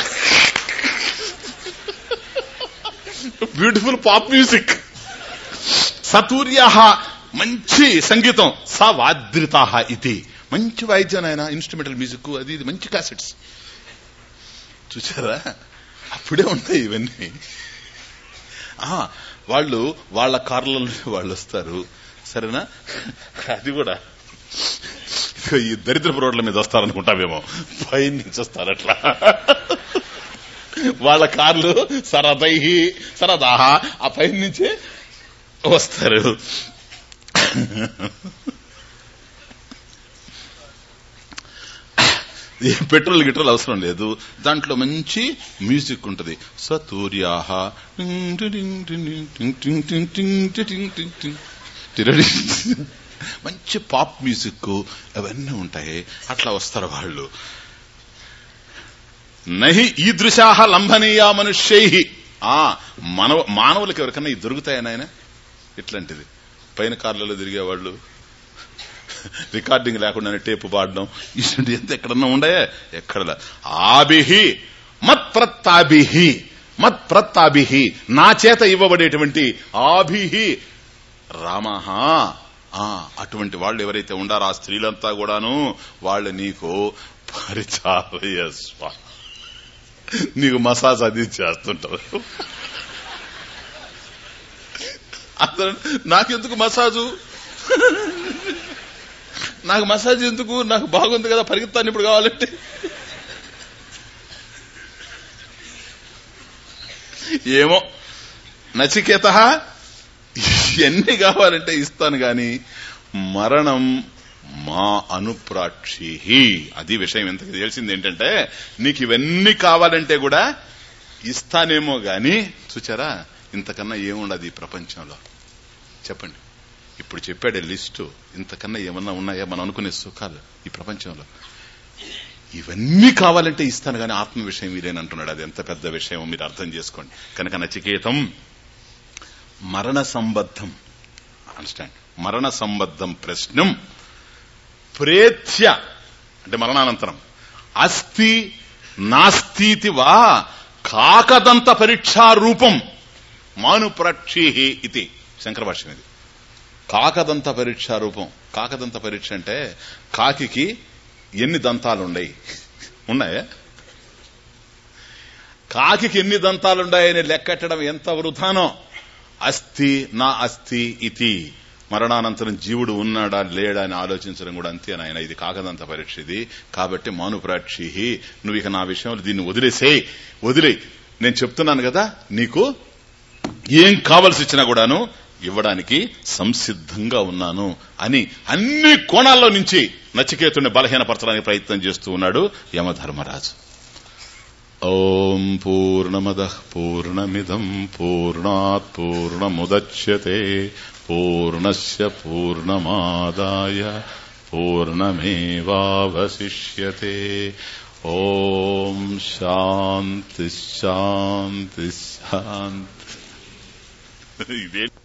బ్యూటిఫుల్ పాప్ మ్యూజిక్ సతూర్యాహ మంచి సంగీతం స వాద్రితాహ ఇది మంచి వాయిద్యం ఆయన ఇన్స్ట్రుమెంటల్ మ్యూజిక్ అది ఇది మంచి కాసెట్స్ చూసారా అప్పుడే ఉంటాయి ఇవన్నీ ఆ, వాళ్ళు వాళ్ళ కార్లలో వాళ్ళు వస్తారు సరేనా అది కూడా ఇదిగో ఈ దరిద్రపు రోడ్ల మీద వస్తారనుకుంటామేమో పై నుంచి వస్తారు అట్లా వాళ్ళ కార్లు సరదైహి సరదాహ ఆ పై నుంచే వస్తారు ఏ పెట్రోల్ గిట్రోల్ అవసరం లేదు దాంట్లో మంచి మ్యూజిక్ ఉంటది సతూర్యాహ మంచి పాప్ మ్యూజిక్ అవన్నీ ఉంటాయి అట్లా వస్తారు వాళ్ళు నహి ఈదృశాహ లంభనీయా మనుష్యై ఆ మనవ మానవులకు ఎవరికన్నా ఇది దొరుకుతాయని ఆయన ఇట్లాంటిది పైన కార్లలో తిరిగేవాళ్ళు రికార్డింగ్ లేకుండానే టేపు పాడడం ఇటువంటి ఎంత ఎక్కడన్నా ఉండే ఎక్కడ ఆబిహి మత్ ప్రత్తాభిహి మత్ ప్రత్తాభిహి నా చేత ఇవ్వబడేటువంటి ఆభిహి రామహ ఆ అటువంటి వాళ్ళు ఎవరైతే ఉండారో ఆ స్త్రీలంతా కూడాను వాళ్ళు నీకు పరిచాలయస్వ నీకు మసాజ్ అది చేస్తుంటారు అతను నాకెందుకు మసాజు నాకు మసాజ్ ఎందుకు నాకు బాగుంది కదా పరిగెత్తాను ఇప్పుడు కావాలంటే ఏమో నచికేత ఎన్ని కావాలంటే ఇస్తాను గాని మరణం మా అనుప్రాక్షి అది విషయం ఎంత తెలిసింది ఏంటంటే నీకు ఇవన్నీ కావాలంటే కూడా ఇస్తానేమో గాని చూచారా ఇంతకన్నా ఏముండదు ఈ ప్రపంచంలో చెప్పండి ఇప్పుడు చెప్పాడే లిస్టు ఇంతకన్నా ఏమన్నా ఉన్నాయా మనం అనుకునే సుఖాలు ఈ ప్రపంచంలో ఇవన్నీ కావాలంటే ఇస్తాను కానీ ఆత్మ విషయం మీరేనంటున్నాడు అది ఎంత పెద్ద విషయం మీరు అర్థం చేసుకోండి కనుక నచికేతం మరణ సంబద్ధం అండర్స్టాండ్ మరణ సంబద్ధం ప్రశ్నం ప్రేత్య అంటే మరణానంతరం అస్థి నాస్తితి వా కాకదంత పరీక్షా రూపం మానుప్రక్షి ఇది శంకర భాష్యం ఇది కాకదంత పరీక్ష రూపం కాకదంత పరీక్ష అంటే కాకికి ఎన్ని దంతాలు ఉన్నాయి ఉన్నాయా కాకికి ఎన్ని దంతాలున్నాయని లెక్కెట్టడం ఎంత వృధానో అస్థి నా అస్థి ఇతి మరణానంతరం జీవుడు ఉన్నాడా లేడా అని ఆలోచించడం కూడా అంతే నాయన ఇది కాకదంత పరీక్ష ఇది కాబట్టి మానుప్రాక్షి నువ్వు ఇక నా విషయంలో దీన్ని వదిలేసేయ్ వదిలే నేను చెప్తున్నాను కదా నీకు ఏం కావలసి ఇచ్చినా కూడాను ఇవ్వడానికి సంసిద్ధంగా ఉన్నాను అని అన్ని కోణాల్లో నుంచి నచికేతుడిని బలహీనపరచడానికి ప్రయత్నం చేస్తూ ఉన్నాడు యమధర్మరాజు ఓం పూర్ణమద పూర్ణమిదం పూర్ణాత్ పూర్ణముద్యతే పూర్ణస్య పూర్ణమాదాయ పూర్ణమేవావశిష్యతే ఓం శాంతి శాంతి శాంతి ఇదే